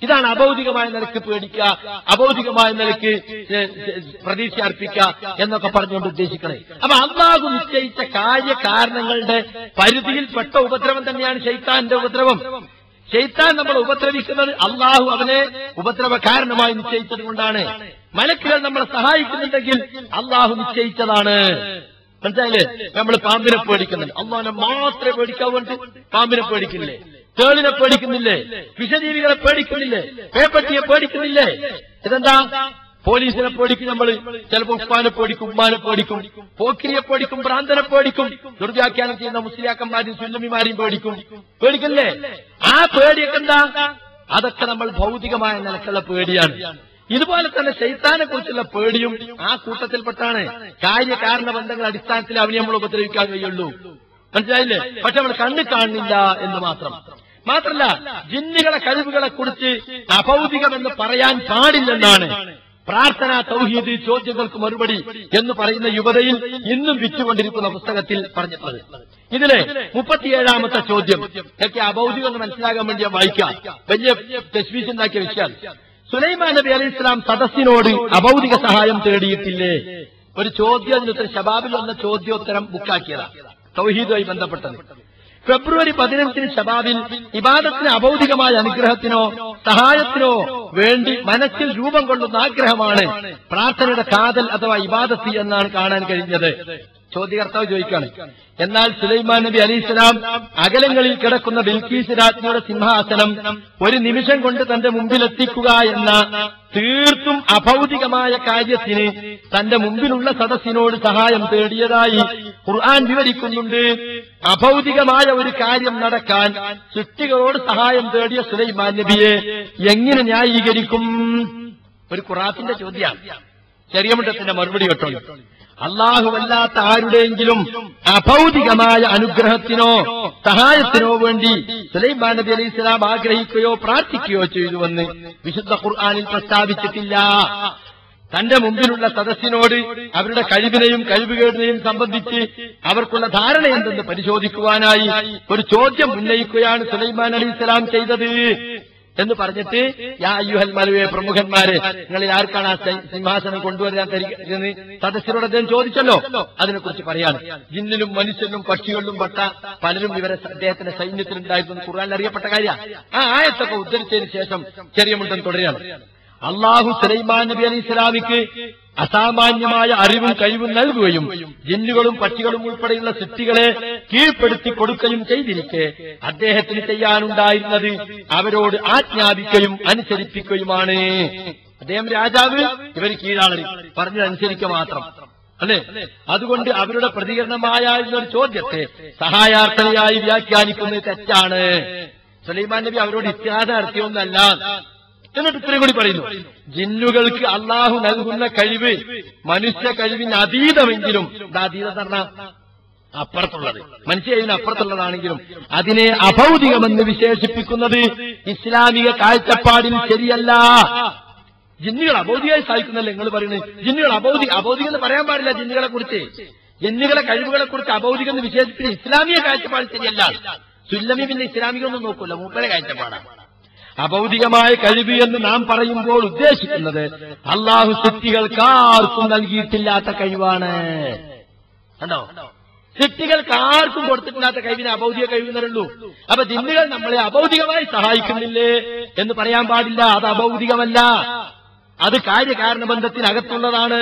ഇതാണ് അഭൗതികമായ നിലക്ക് പേടിക്കുക അഭൗതികമായ നിലക്ക് ഏ, ഏ, പ്രതീക്ഷ അർപ്പിക്കുക എന്നൊക്കെ പറഞ്ഞുകൊണ്ട് ഉദ്ദേശിക്കണേ അപ്പൊ അള്ളാഹു നിശ്ചയിച്ച കാര്യകാരണങ്ങളുടെ പരിധിയിൽപ്പെട്ട ഉപദ്രവം തന്നെയാണ് ശൈത്താന്റെ ഉപദ്രവം ശൈത്താൻ നമ്മൾ ഉപദ്രവിക്കുന്നത് അള്ളാഹു അവനെ ഉപദ്രവ കാരണമായി നിശ്ചയിച്ചത് കൊണ്ടാണ് മലക്കുകൾ നമ്മളെ സഹായിക്കുന്നുണ്ടെങ്കിൽ അള്ളാഹു നിശ്ചയിച്ചതാണ് മനസ്സിലായില്ലേ നമ്മൾ പാമ്പിനെ പേടിക്കുന്നുണ്ട് അള്ളാഹിനെ മാത്രമേ പേടിക്കാവൂ വേണ്ടി പാമ്പിനെ പേടിക്കില്ലേ തേളിനെ പേടിക്കുന്നില്ലേ വിഷജീവികളെ പേടിക്കുന്നില്ലേ പേപ്പട്ടിയെ പേടിക്കുന്നില്ലേ ഇതെന്താ പോലീസിനെ പേടിക്കും നമ്മൾ ചിലപ്പോൾ ഉപ്പാനെ പേടിക്കും ഉമ്മാനെ പേടിക്കും പോക്കിരിയെ പേടിക്കും ഭ്രാന്തനെ പേടിക്കും ദുർവ്യാഖ്യാനം ചെയ്യുന്ന മുസ്ലിയാക്കന്മാരും സുല്ലമിമാരെയും പേടിക്കും പേടിക്കല്ലേ ആ പേടിയൊക്കെ എന്താ അതൊക്കെ നമ്മൾ ഭൗതികമായ നിലക്കുള്ള പേടിയാണ് ഇതുപോലെ തന്നെ ശൈത്താനെ കുറിച്ചുള്ള പേടിയും ആ കൂട്ടത്തിൽപ്പെട്ടാണ് കാര്യകാരണ ബന്ധങ്ങൾ അടിസ്ഥാനത്തിൽ അവനെ നമ്മൾ ഉപദ്രവിക്കാൻ കഴിയുള്ളൂ മനസ്സിലായില്ലേ പക്ഷെ നമ്മൾ കണ്ണ് കാണുന്നില്ല എന്ന് മാത്രം മാത്രല്ല ജിന്നുകളെ കഴിവുകളെ കുറിച്ച് അഭൗതികമെന്ന് പറയാൻ പാടില്ലെന്നാണ് പ്രാർത്ഥന തൗഹീദ് ചോദ്യങ്ങൾക്ക് മറുപടി എന്ന് പറയുന്ന യുവതയിൽ ഇന്നും വിറ്റുകൊണ്ടിരിക്കുന്ന പുസ്തകത്തിൽ പറഞ്ഞിട്ടുള്ളത് ഇതിലെ മുപ്പത്തിയേഴാമത്തെ ചോദ്യം ഇതൊക്കെ അഭൗതികം എന്ന് മനസ്സിലാകാൻ വേണ്ടി ഞാൻ വായിക്കാം വലിയ തസ്വീസ് ഉണ്ടാക്കിയ വിഷയം സുലൈമാൻ നബി അലൈഹി ഇസ്ലാം സദസ്സിനോട് അഭൗതിക സഹായം തേടിയിട്ടില്ലേ ഒരു ചോദ്യോത്തരം ഷബാബിൽ വന്ന ചോദ്യോത്തരം ബുക്കാക്കിയതാണ് തൗഹീദുമായി ബന്ധപ്പെട്ടത് ഫെബ്രുവരി പതിനഞ്ചിന് ഷബാബിൽ ഇബാദത്തിന് അഭൗതികമായ അനുഗ്രഹത്തിനോ സഹായത്തിനോ വേണ്ടി മനസ്സിൽ രൂപം കൊള്ളുന്ന ആഗ്രഹമാണ് പ്രാർത്ഥനയുടെ കാതൽ അഥവാ ഇബാദത്തി എന്നാണ് കാണാൻ കഴിഞ്ഞത് ചോദ്യകർത്താവ് ചോദിക്കാണ് എന്നാൽ സുലൈമാൻ നബി അലിസ്ലാം അകലങ്ങളിൽ കിടക്കുന്ന ബിൽക്കീസ് രാജ്ഞിയുടെ സിംഹാസനം ഒരു നിമിഷം കൊണ്ട് തന്റെ മുമ്പിലെത്തിക്കുക എന്ന തീർത്തും അഭൗതികമായ കാര്യത്തിന് തന്റെ മുമ്പിലുള്ള സദസ്സിനോട് സഹായം തേടിയതായി ഖുർആൻ വിവരിക്കുന്നുണ്ട് അഭൗതികമായ ഒരു കാര്യം നടക്കാൻ സൃഷ്ടികളോട് സഹായം തേടിയ സുലൈമാൻ നബിയെ എങ്ങനെ ന്യായീകരിക്കും ഒരു ഖുറാത്തിന്റെ ചോദ്യമാണ് ചെറിയ മുട്ടത്തിന്റെ മറുപടി കേട്ടോ അള്ളാഹുവല്ലാത്ത ആരുടെയെങ്കിലും അഭൗതികമായ അനുഗ്രഹത്തിനോ സഹായത്തിനോ വേണ്ടി സുലൈമാൻ നബി അലൈഹി സ്വലാം ആഗ്രഹിക്കുകയോ പ്രാർത്ഥിക്കുകയോ ചെയ്തുവെന്ന് വിശുദ്ധ ഖുർആാനിൽ പ്രസ്താവിച്ചിട്ടില്ല തന്റെ മുമ്പിലുള്ള സദസ്സിനോട് അവരുടെ കഴിവിനെയും കഴിവുകേടിനെയും സംബന്ധിച്ച് അവർക്കുള്ള ധാരണ എന്തെന്ന് പരിശോധിക്കുവാനായി ഒരു ചോദ്യം ഉന്നയിക്കുകയാണ് സുലൈമാൻ അലൈഹി സ്വലാം ചെയ്തത് എന്ന് പറഞ്ഞിട്ട് യാ അയ്യുഹൽ മലുവെ പ്രമുഖന്മാരെ നിങ്ങളിൽ ആർക്കാണ് ആ സൈ- സിംഹാസനം കൊണ്ടുവരാൻ തരികയെന്ന് സദസ്യരോട് അദ്ദേഹം ചോദിച്ചല്ലോ അതിനെക്കുറിച്ച് പറയാണ് ജിന്നിലും മനുഷ്യനും പക്ഷികളിലും പെട്ട പലരും ഇവരെ അദ്ദേഹത്തിന്റെ സൈന്യത്തിലുണ്ടായിരുന്നു ഖുർആനിൽ അറിയപ്പെട്ട കാര്യം ആ ആയത്തൊക്കെ ഉദ്ധരിച്ചതിന് ശേഷം ചെറിയ മുണ്ടൻ തുടരുകയാണ് അള്ളാഹു സുലൈമാൻ നബി അലി ഇസ്ലാമിക്ക് അസാമാന്യമായ അറിവും കഴിവും നൽകുകയും ജിന്നുകളും പക്ഷികളും ഉൾപ്പെടെയുള്ള സൃഷ്ടികളെ കീഴ്പ്പെടുത്തി കൊടുക്കുകയും ചെയ്തിരിക്കെ അദ്ദേഹത്തിന് ചെയ്യാനുണ്ടായിരുന്നത് അവരോട് ആജ്ഞാപിക്കുകയും അനുസരിപ്പിക്കുകയുമാണ് അദ്ദേഹം രാജാവ് ഇവർ കീഴാളരി പറഞ്ഞതനുസരിക്കുക മാത്രം അല്ലേ അതുകൊണ്ട് അവരുടെ പ്രതികരണമായ ഒരു ചോദ്യത്തെ സഹായാർത്ഥനയായി വ്യാഖ്യാനിക്കുന്നത് തെറ്റാണ് സുലൈമാൻ നബി അവരോട് ഇത്യാദ നടത്തിയൊന്നല്ല എന്നിട്ട് ഇത്രയും കൂടി പറയുന്നു ജിന്നുകൾക്ക് അള്ളാഹു നൽകുന്ന കഴിവ് മനുഷ്യ കഴിവിന് അതീതമെങ്കിലും ഇത് അതീതം പറഞ്ഞ അപ്പുറത്തുള്ളത് മനുഷ്യ കഴിവിന് അപ്പുറത്തുള്ളതാണെങ്കിലും അതിനെ അഭൗതികമെന്ന് വിശേഷിപ്പിക്കുന്നത് ഇസ്ലാമിക കാഴ്ചപ്പാടിൽ ശരിയല്ല ജിന്നുകൾ അബോധികമായി സാധിക്കുന്നല്ലേ നിങ്ങൾ പറയുന്നത് ജിന്നുകൾ അബോധി അബോധികം എന്ന് പറയാൻ പാടില്ല ജിന്നുകളെ കുറിച്ച് ജിന്നുകളെ കഴിവുകളെ കുറിച്ച് അബോധികം എന്ന് വിശേഷിപ്പിച്ച് ഇസ്ലാമിക കാഴ്ചപ്പാട് ശരിയല്ല സുല്ലമി പിന്നെ ഇസ്ലാമികൊന്നും നോക്കൂല മൂപ്പരെ കാഴ്ചപ്പാടാണ് അഭൗതികമായ കഴിവ് എന്ന് നാം പറയുമ്പോൾ ഉദ്ദേശിക്കുന്നത് അള്ളാഹു സൃഷ്ടികൾക്ക് ആർക്കും നൽകിയിട്ടില്ലാത്ത കഴിവാണ് കണ്ടോ സൃഷ്ടികൾക്ക് ആർക്കും കൊടുത്തിട്ടില്ലാത്ത കഴിവിന് അഭൗതിക കഴിവുന്നേ അപ്പൊ ജിന്നുകൾ നമ്മളെ അഭൗതികമായി സഹായിക്കുന്നില്ലേ എന്ന് പറയാൻ പാടില്ല അത് അഭൗതികമല്ല അത് കാര്യകാരണ ബന്ധത്തിനകത്തുള്ളതാണ്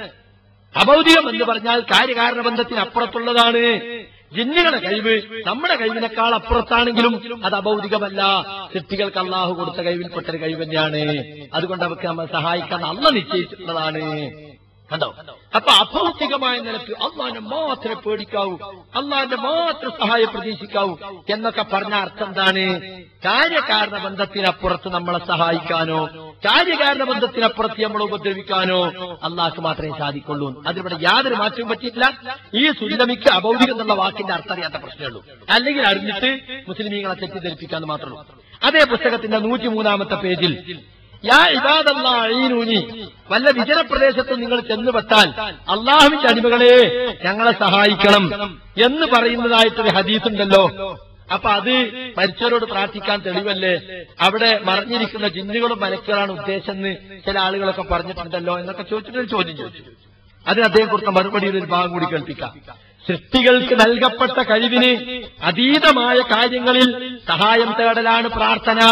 അഭൗതികം എന്ന് പറഞ്ഞാൽ കാര്യകാരണ ബന്ധത്തിന് അപ്പുറത്തുള്ളതാണ് ജിന്നുകളുടെ കഴിവ് നമ്മുടെ കഴിവിനേക്കാൾ അപ്പുറത്താണെങ്കിലും അത് അഭൗതികമല്ല സൃഷ്ടികൾക്ക് അള്ളാഹു കൊടുത്ത കഴിവിൽപ്പെട്ട ഒരു കഴിവ് തന്നെയാണ് അതുകൊണ്ട് അവർക്ക് നമ്മൾ സഹായിക്കാൻ അല്ല നിശ്ചയിച്ചിട്ടുള്ളതാണ് കണ്ടോ അപ്പൊ അഭൗതികമായ നിലക്ക് അള്ളാഹിനെ മാത്രമേ പേടിക്കാവൂ അള്ളാഹിന്റെ മാത്രം സഹായം പ്രതീക്ഷിക്കാവൂ എന്നൊക്കെ പറഞ്ഞ അർത്ഥം എന്താണ് കാര്യകാരണ ബന്ധത്തിനപ്പുറത്ത് നമ്മളെ സഹായിക്കാനോ കാര്യകാരണ ബന്ധത്തിനപ്പുറത്ത് നമ്മളെ ഉപദ്രവിക്കാനോ അള്ളാഹ്ക്ക് മാത്രമേ സാധിക്കുള്ളൂ അതിവിടെ യാതൊരു മാറ്റവും പറ്റിയിട്ടില്ല ഈ സുല്ലമിക്ക് അഭൗതികം എന്നുള്ള വാക്കിന്റെ അർത്ഥം അറിയാത്ത പ്രശ്നമുള്ളൂ അല്ലെങ്കിൽ അറിഞ്ഞിട്ട് മുസ്ലിമീങ്ങളെ തെറ്റിദ്ധരിപ്പിക്കാന്ന് മാത്രമേ ഉള്ളൂ അതേ പുസ്തകത്തിന്റെ നൂറ്റിമൂന്നാമത്തെ പേജിൽ യാ ഇബാദല്ലാ അഴീനൂനി വല്ല വിജനപ്രദേശത്ത് നിങ്ങൾ ചെന്നുപെട്ടാൽ അള്ളാഹുവിന്റെ അടിമകളെ ഞങ്ങളെ സഹായിക്കണം എന്ന് പറയുന്നതായിട്ടൊരു ഹദീസുണ്ടല്ലോ അപ്പൊ അത് മരിച്ചവരോട് പ്രാർത്ഥിക്കാൻ തെളിവല്ലേ അവിടെ മറിഞ്ഞിരിക്കുന്ന ജിന്നുകളും മലക്കുകളാണ് ഉദ്ദേശം എന്ന് ചില ആളുകളൊക്കെ പറഞ്ഞിട്ടുണ്ടല്ലോ എന്നൊക്കെ ചോദിച്ചിട്ട് ഒരു ചോദ്യം ചോദിച്ചു അതിന് അദ്ദേഹം കൊടുത്ത മറുപടിയിൽ ഒരു ഭാഗം കൂടി കേൾപ്പിക്കാം സൃഷ്ടികൾക്ക് നൽകപ്പെട്ട കഴിവിന് അതീതമായ കാര്യങ്ങളിൽ സഹായം തേടലാണ് പ്രാർത്ഥന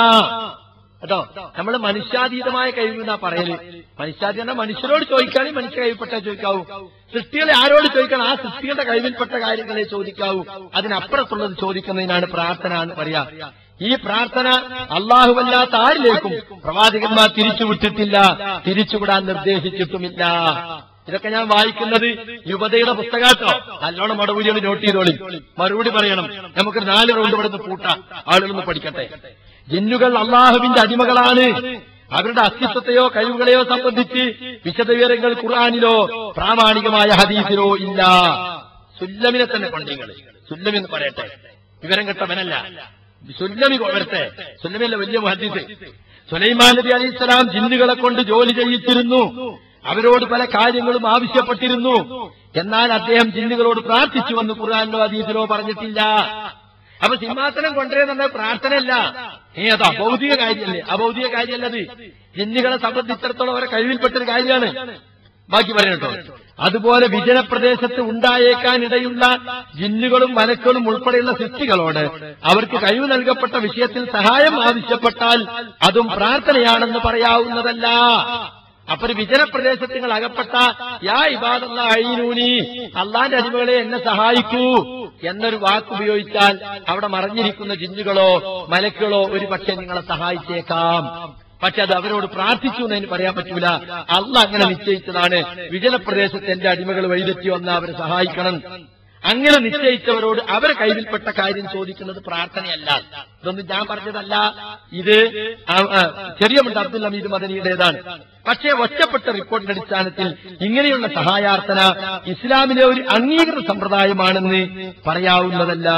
കേട്ടോ നമ്മൾ മനുഷ്യാതീതമായ കഴിവ് എന്നാ പറയല് മനുഷ്യാതീത പറഞ്ഞാൽ മനുഷ്യരോട് ചോദിക്കാനും മനുഷ്യ കഴിവിൽപ്പെട്ട ചോദിക്കാവൂ സൃഷ്ടികളെ ആരോട് ചോദിക്കണം ആ സൃഷ്ടികളുടെ കഴിവിൽപ്പെട്ട കാര്യങ്ങളെ ചോദിക്കാവൂ അതിനപ്പുറത്തുള്ളത് ചോദിക്കുന്നതിനാണ് പ്രാർത്ഥന എന്ന് പറയാ ഈ പ്രാർത്ഥന അള്ളാഹുവല്ലാത്ത ആരിലേക്കും പ്രവാചകന്മാർ തിരിച്ചുവിട്ടിട്ടില്ല തിരിച്ചുവിടാൻ നിർദ്ദേശിച്ചിട്ടുമില്ല ഇതൊക്കെ ഞാൻ വായിക്കുന്നത് യുവതയുടെ പുസ്തകാട്ടോ നല്ലോണം മടവൂലികൾ നോട്ട് ചെയ്തോളി മറുപടി പറയണം നമുക്കൊരു നാല് റൗണ്ട് ഇവിടെ നിന്ന് പൂട്ടാം ആളുകളൊന്ന് പഠിക്കട്ടെ ജിന്നുകൾ അള്ളാഹുവിന്റെ അടിമകളാണ് അവരുടെ അസ്തിത്വത്തെയോ കഴിവുകളെയോ സംബന്ധിച്ച് വിശദവിവരങ്ങൾ ഖുർആാനിലോ പ്രാമാണികമായ ഹദീസിലോ ഇല്ല സുല്ലമിനെ തന്നെ കൊണ്ടിങ്ങൾ സുല്ലമി എന്ന് പറയട്ടെ വിവരം കെട്ടവനല്ല സുല്ലമി വരട്ടെ സുല്ലമിയല്ല വലിയ ഹദീസ് സുലൈമാൻ നബി അലൈഹി സ്വലാം ജിന്നുകളെ കൊണ്ട് ജോലി ചെയ്യിച്ചിരുന്നു അവരോട് പല കാര്യങ്ങളും ആവശ്യപ്പെട്ടിരുന്നു എന്നാൽ അദ്ദേഹം ജിന്നുകളോട് പ്രാർത്ഥിച്ചുവെന്ന് ഖുർആാനിലോ അതീതിലോ പറഞ്ഞിട്ടില്ല അപ്പൊ സിംഹാസനം കൊണ്ടുവരുന്ന പ്രാർത്ഥനയല്ല ഏ അത് അഭൗതിക കാര്യമല്ലേ അഭൗതിക കാര്യമല്ലത് ജിന്നുകളെ സംബന്ധിച്ചിടത്തോളം അവരെ കഴിവിൽപ്പെട്ടൊരു കാര്യമാണ് ബാക്കി പറയട്ടോ അതുപോലെ വിജനപ്രദേശത്ത് ഉണ്ടായേക്കാനിടയുള്ള ജിന്നുകളും മലക്കളും ഉൾപ്പെടെയുള്ള സൃഷ്ടികളോട് അവർക്ക് കഴിവ് നൽകപ്പെട്ട വിഷയത്തിൽ സഹായം ആവശ്യപ്പെട്ടാൽ അതും പ്രാർത്ഥനയാണെന്ന് പറയാവുന്നതല്ല അപ്പൊ ഒരു വിജനപ്രദേശത്ത് നിങ്ങൾ അകപ്പെട്ട യാ ഇബാദല്ല അഴിനൂനി അള്ളാന്റെ അടിമകളെ എന്നെ സഹായിക്കൂ എന്നൊരു വാക്ക് ഉപയോഗിച്ചാൽ അവിടെ മറഞ്ഞിരിക്കുന്ന ജിന്നുകളോ മലക്കുകളോ ഒരു പക്ഷെ നിങ്ങളെ സഹായിച്ചേക്കാം പക്ഷെ അത് അവരോട് പ്രാർത്ഥിച്ചു എന്നതിന് പറയാൻ പറ്റൂല അല്ല അങ്ങനെ നിശ്ചയിച്ചതാണ് വിജനപ്രദേശത്ത് എന്റെ അടിമകൾ വൈദഗ്ധ്യം വന്ന് അവരെ സഹായിക്കണം അങ്ങനെ നിശ്ചയിച്ചവരോട് അവരെ കയ്യിൽപ്പെട്ട കാര്യം ചോദിക്കുന്നത് പ്രാർത്ഥനയല്ല ഇതൊന്നും ഞാൻ പറഞ്ഞതല്ല ഇത് ആ- ആ, ചെറിയ മുണ്ട് അബ്ദുൽ ഹമീദ് മദനിയുടേതാണ് പക്ഷേ ഒറ്റപ്പെട്ട റിപ്പോർട്ടിന്റെ അടിസ്ഥാനത്തിൽ ഇങ്ങനെയുള്ള സഹായാർത്ഥന ഇസ്ലാമിലെ ഒരു അംഗീകൃത സമ്പ്രദായമാണെന്ന് പറയാവുന്നതല്ല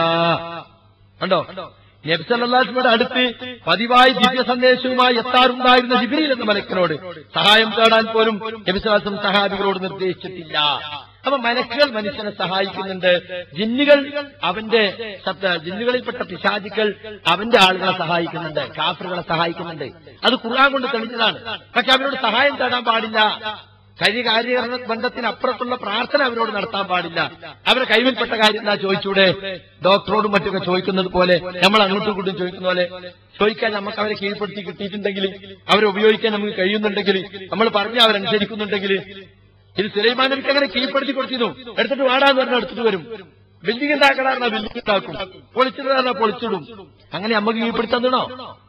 കണ്ടോ നബ്സല്ലാസ്മയുടെ അടുത്ത് പതിവായി ദിവ്യ സന്ദേശവുമായി എത്താറുണ്ടായിരുന്ന ജിബിരിൽ എന്ന മലക്കിനോട് സഹായം തേടാൻ പോലും നബിസ്വാസം സഹാബികളോട് നിർദ്ദേശിച്ചിട്ടില്ല അപ്പൊ മലക്കുകൾ മനുഷ്യനെ സഹായിക്കുന്നുണ്ട് ജിന്നുകൾ അവന്റെ സത്ത- ജിന്നുകളിൽപ്പെട്ട പിശാചുക്കൾ അവന്റെ ആളുകളെ സഹായിക്കുന്നുണ്ട് കാഫറുകളെ സഹായിക്കുന്നുണ്ട് അത് ഖുർആൻ കൊണ്ട് തെളിഞ്ഞതാണ് പക്ഷെ അവരോട് സഹായം തേടാൻ പാടില്ല കഴി കാര്യകരണ ബന്ധത്തിന് അപ്പുറത്തുള്ള പ്രാർത്ഥന അവരോട് നടത്താൻ പാടില്ല അവരെ കൈവിൽപ്പെട്ട കാര്യം എന്താ ചോദിച്ചൂടെ ഡോക്ടറോടും മറ്റൊക്കെ ചോദിക്കുന്നത് പോലെ നമ്മൾ അങ്ങോട്ടും ഇങ്ങോട്ടും ചോദിക്കുന്ന പോലെ ചോദിക്കാൻ നമുക്ക് അവരെ കീഴ്പ്പെടുത്തി കിട്ടിയിട്ടുണ്ടെങ്കിൽ അവരെ ഉപയോഗിക്കാൻ നമുക്ക് കഴിയുന്നുണ്ടെങ്കിൽ നമ്മൾ പറഞ്ഞ അവരനുസരിക്കുന്നുണ്ടെങ്കിൽ ഇത് സുലൈമാൻ നബിക്ക് അങ്ങനെ കീഴ്പ്പെടുത്തി കൊടുത്തിരുന്നു എടുത്തിട്ട് വാടാന്ന് പറഞ്ഞാൽ എടുത്തിട്ട് വരും ബിൽഡിംഗ് ഉണ്ടാക്കണ ബിൽഡിംഗ് ഉണ്ടാക്കും പൊളിച്ചിടാ പൊളിച്ചിടും അങ്ങനെ നമുക്ക് കീഴ്പ്പെടുത്താൻ തന്നോ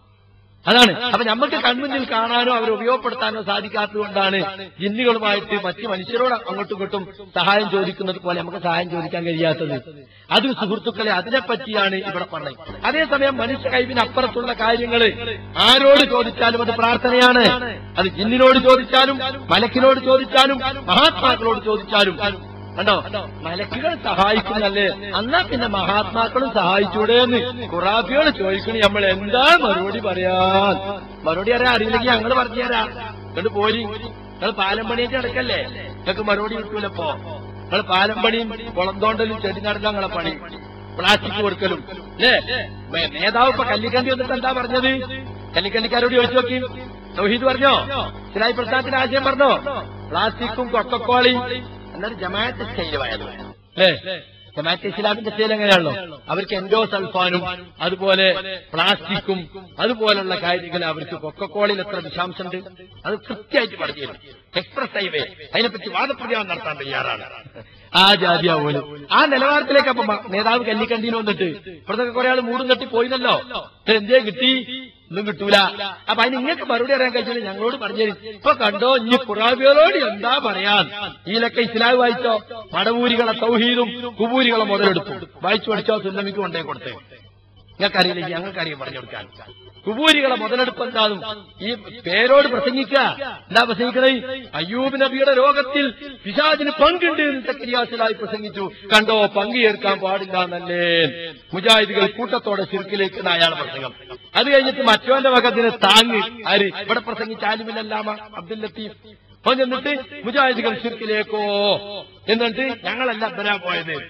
അതാണ് അപ്പൊ നമുക്ക് കൺമുന്നിൽ കാണാനോ അവരെ ഉപയോഗപ്പെടുത്താനോ സാധിക്കാത്തതുകൊണ്ടാണ് ജിന്നുകളുമായിട്ട് മറ്റ് മനുഷ്യരോട് അങ്ങോട്ടും ഇങ്ങോട്ടും സഹായം ചോദിക്കുന്നത് പോലെ നമുക്ക് സഹായം ചോദിക്കാൻ കഴിയാത്തത് അത് സുഹൃത്തുക്കളെ അതിനെപ്പറ്റിയാണ് ഇവിടെ പറഞ്ഞത് അതേസമയം മനുഷ്യ കൈവിന് അപ്പുറത്തുള്ള കാര്യങ്ങൾ ആരോട് ചോദിച്ചാലും അത് പ്രാർത്ഥനയാണ് അത് ജിന്നിനോട് ചോദിച്ചാലും മലക്കിനോട് ചോദിച്ചാലും മഹാത്മാക്കളോട് ചോദിച്ചാലും കണ്ടോ മലക്കുകൾ സഹായിക്കുന്നല്ലേ എന്നാ പിന്നെ മഹാത്മാക്കളും സഹായിച്ചൂടെ എന്ന് ഖുറാബിയോട് ചോദിക്കണി നമ്മൾ എന്താ മറുപടി പറയാൻ മറുപടി അറിയാൻ അറിയില്ലെങ്കിൽ ഞങ്ങൾ പറഞ്ഞു തരാം എന്നിട്ട് പോരി നിങ്ങൾ പാലം പണിയൊക്കെ അടക്കല്ലേ നിങ്ങൾക്ക് മറുപടി കിട്ടൂലപ്പോ നിങ്ങൾ പാലം പണിയും കുളന്തോണ്ടലും ചെടി നടലും നിങ്ങളെ പണി പ്ലാസ്റ്റിക് കൊടുക്കലും അല്ലേ മേ- നേതാവ് ഇപ്പൊ കല്ലിക്കണ്ടി വന്നിട്ട് എന്താ പറഞ്ഞത് കല്ലിക്കണ്ടിക്കാരോട് ചോദിച്ചു നോക്കി തൗഹീദ് പറഞ്ഞോ സിലായി പ്രസ്ഥാനത്തിന്റെ ആശയം പറഞ്ഞോ പ്ലാസ്റ്റിക്കും കൊക്കക്കോളയും എന്നൊരു ജമാഅത്ത് സ്റ്റൈലുമായത് അല്ലേ ജമാഅത്ത് ഇസ്ലാമിന്റെ സ്റ്റൈൽ എങ്ങനെയാണല്ലോ അവർക്ക് എൻഡോ സൾഫാനും അതുപോലെ പ്ലാസ്റ്റിക്കും അതുപോലുള്ള കാര്യങ്ങൾ അവർക്ക് കൊക്കക്കോളയിൽ എത്ര വിഷാംശമുണ്ട് അത് കൃത്യമായിട്ട് പറഞ്ഞു തരും എക്സ്പ്രസ് ഹൈവേ അതിനെപ്പറ്റി വാദപ്രതിവാദം നടത്താൻ തയ്യാറാണ് ആ ജാതിയാ പോലും ആ നിലവാരത്തിലേക്ക് അപ്പൊ മ- നേതാവ് കല്ലിക്കണ്ടീന് വന്നിട്ട് ഇപ്പോഴത്തെ കുറെ ആൾ മൂടും തട്ടി പോയില്ലല്ലോ ഇത് എന്തേ കിട്ടി ഒന്നും കിട്ടൂല അപ്പൊ അതിന് നിങ്ങൾക്ക് മറുപടി അറിയാൻ കഴിച്ചില്ല ഞങ്ങളോട് പറഞ്ഞു തരും ഇപ്പൊ കണ്ടോ ഇനി ഖുറാബികളോട് എന്താ പറയാൻ ഇതിലൊക്കെ ഇസ്ലാം വായിച്ചോ മടവൂരികളെ തൗഹീദും കുബൂരികളെ മുതലെടുത്തു വായിച്ചു പഠിച്ചോ സുല്ലമിക്ക് കൊണ്ടേ കൊടുത്തേ നിങ്ങൾക്കറിയില്ലെങ്കിൽ ഞങ്ങൾക്കറിയാം പറഞ്ഞു കൊടുക്കാൻ കുബൂരികളെ മുതലെടുപ്പ് എന്താകും ഈ പേരോട് പ്രസംഗിക്കുക എന്താ പ്രസംഗിക്കണേ അയ്യൂബ് നബിയുടെ രോഗത്തിൽ പിശാചിന് പങ്കുണ്ട് എന്ന് സക്കരിയാസിലായി പ്രസംഗിച്ചു കണ്ടോ പങ്ക് ചേർക്കാൻ പാടില്ല എന്നല്ലേ മുജാഹിദുകൾ കൂട്ടത്തോടെ ശിർക്കിലേക്ക് അയാൾ പ്രസംഗം അത് കഴിഞ്ഞിട്ട് മറ്റോന്റെ വകത്തിന് താങ്ങ് ആര് ഇവിടെ പ്രസംഗിച്ച ആലിമില്ലാമ അബ്ദുൽ ലത്തീഫ് അവൻ എന്നിട്ട് മുജാഹിദുകൾ ശിർക്കിലേക്കോ എന്നിട്ട് ഞങ്ങളല്ല വരാൻ പോയത്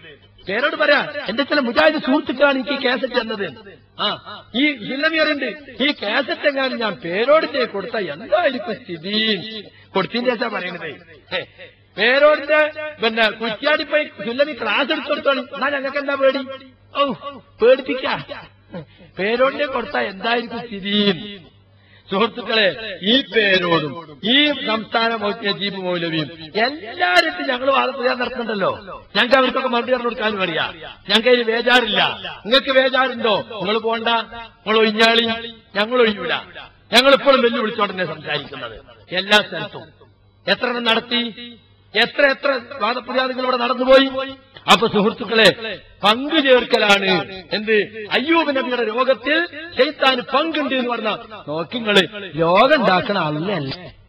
പേരോട് പറയാ എന്റെ ചില മുജാഹിദ് സുഹൃത്തുക്കളാണ് എനിക്ക് ഈ കാസറ്റ് തന്നത് ആ ഈ സുല്ലമി പറയുന്നുണ്ട് ഈ കാസറ്റ് എങ്ങാനും ഞാൻ പേരോടിന്റെ കൊടുത്ത എന്തായിരിക്കും സ്ഥിതി കൊടുത്തിന്റെ ശേഷം പറയണത് ഹേ, പേരോടിന്റെ പിന്നെ കുറ്റിയാടി പോയി സുല്ലമി ക്ലാസ് എടുത്തോളി എന്നാ ഞങ്ങൾക്ക് എന്താ പേടി ഓ പേടിപ്പിക്ക പേരോടിന്റെ കൊടുത്ത എന്തായിരിക്കും സ്ഥിതി സുഹൃത്തുക്കളെ ഈ പേരോടും ഈ സംസ്ഥാന മൗ- ജീപ്പ് മൗലവിയും എല്ലാരും ഞങ്ങൾ വാദപ്രചാരം നടത്തുന്നുണ്ടല്ലോ ഞങ്ങൾക്ക് അവർക്കൊക്കെ മറുപടി പറഞ്ഞു കൊടുക്കാനും അറിയാം ഞങ്ങൾക്ക് അതിന് ബേജാറില്ല നിങ്ങൾക്ക് ബേജാറുണ്ടോ നിങ്ങൾ പോണ്ട നിങ്ങൾ ഒഴിഞ്ഞാളി ഞങ്ങൾ ഒഴിയൂല ഞങ്ങൾ ഇപ്പോഴും വെല്ലുവിളിച്ചോണ്ടന്നെ സംസാരിക്കുന്നത് എല്ലാ സ്ഥലത്തും എത്ര എണ്ണം നടത്തി എത്ര എത്ര വാദപ്രചാരങ്ങൾ ഇവിടെ നടന്നുപോയി അപ്പൊ സുഹൃത്തുക്കളെ പങ്കു ചേർക്കലാണ് എന്ത് അയ്യൂബ് നബിയുടെ രോഗത്തിൽ ചെയ്ത്താന് പങ്കുണ്ട് എന്ന് പറഞ്ഞ നോക്കിങ്ങള് രോഗം ഉണ്ടാക്കണ അല്ലല്ലേ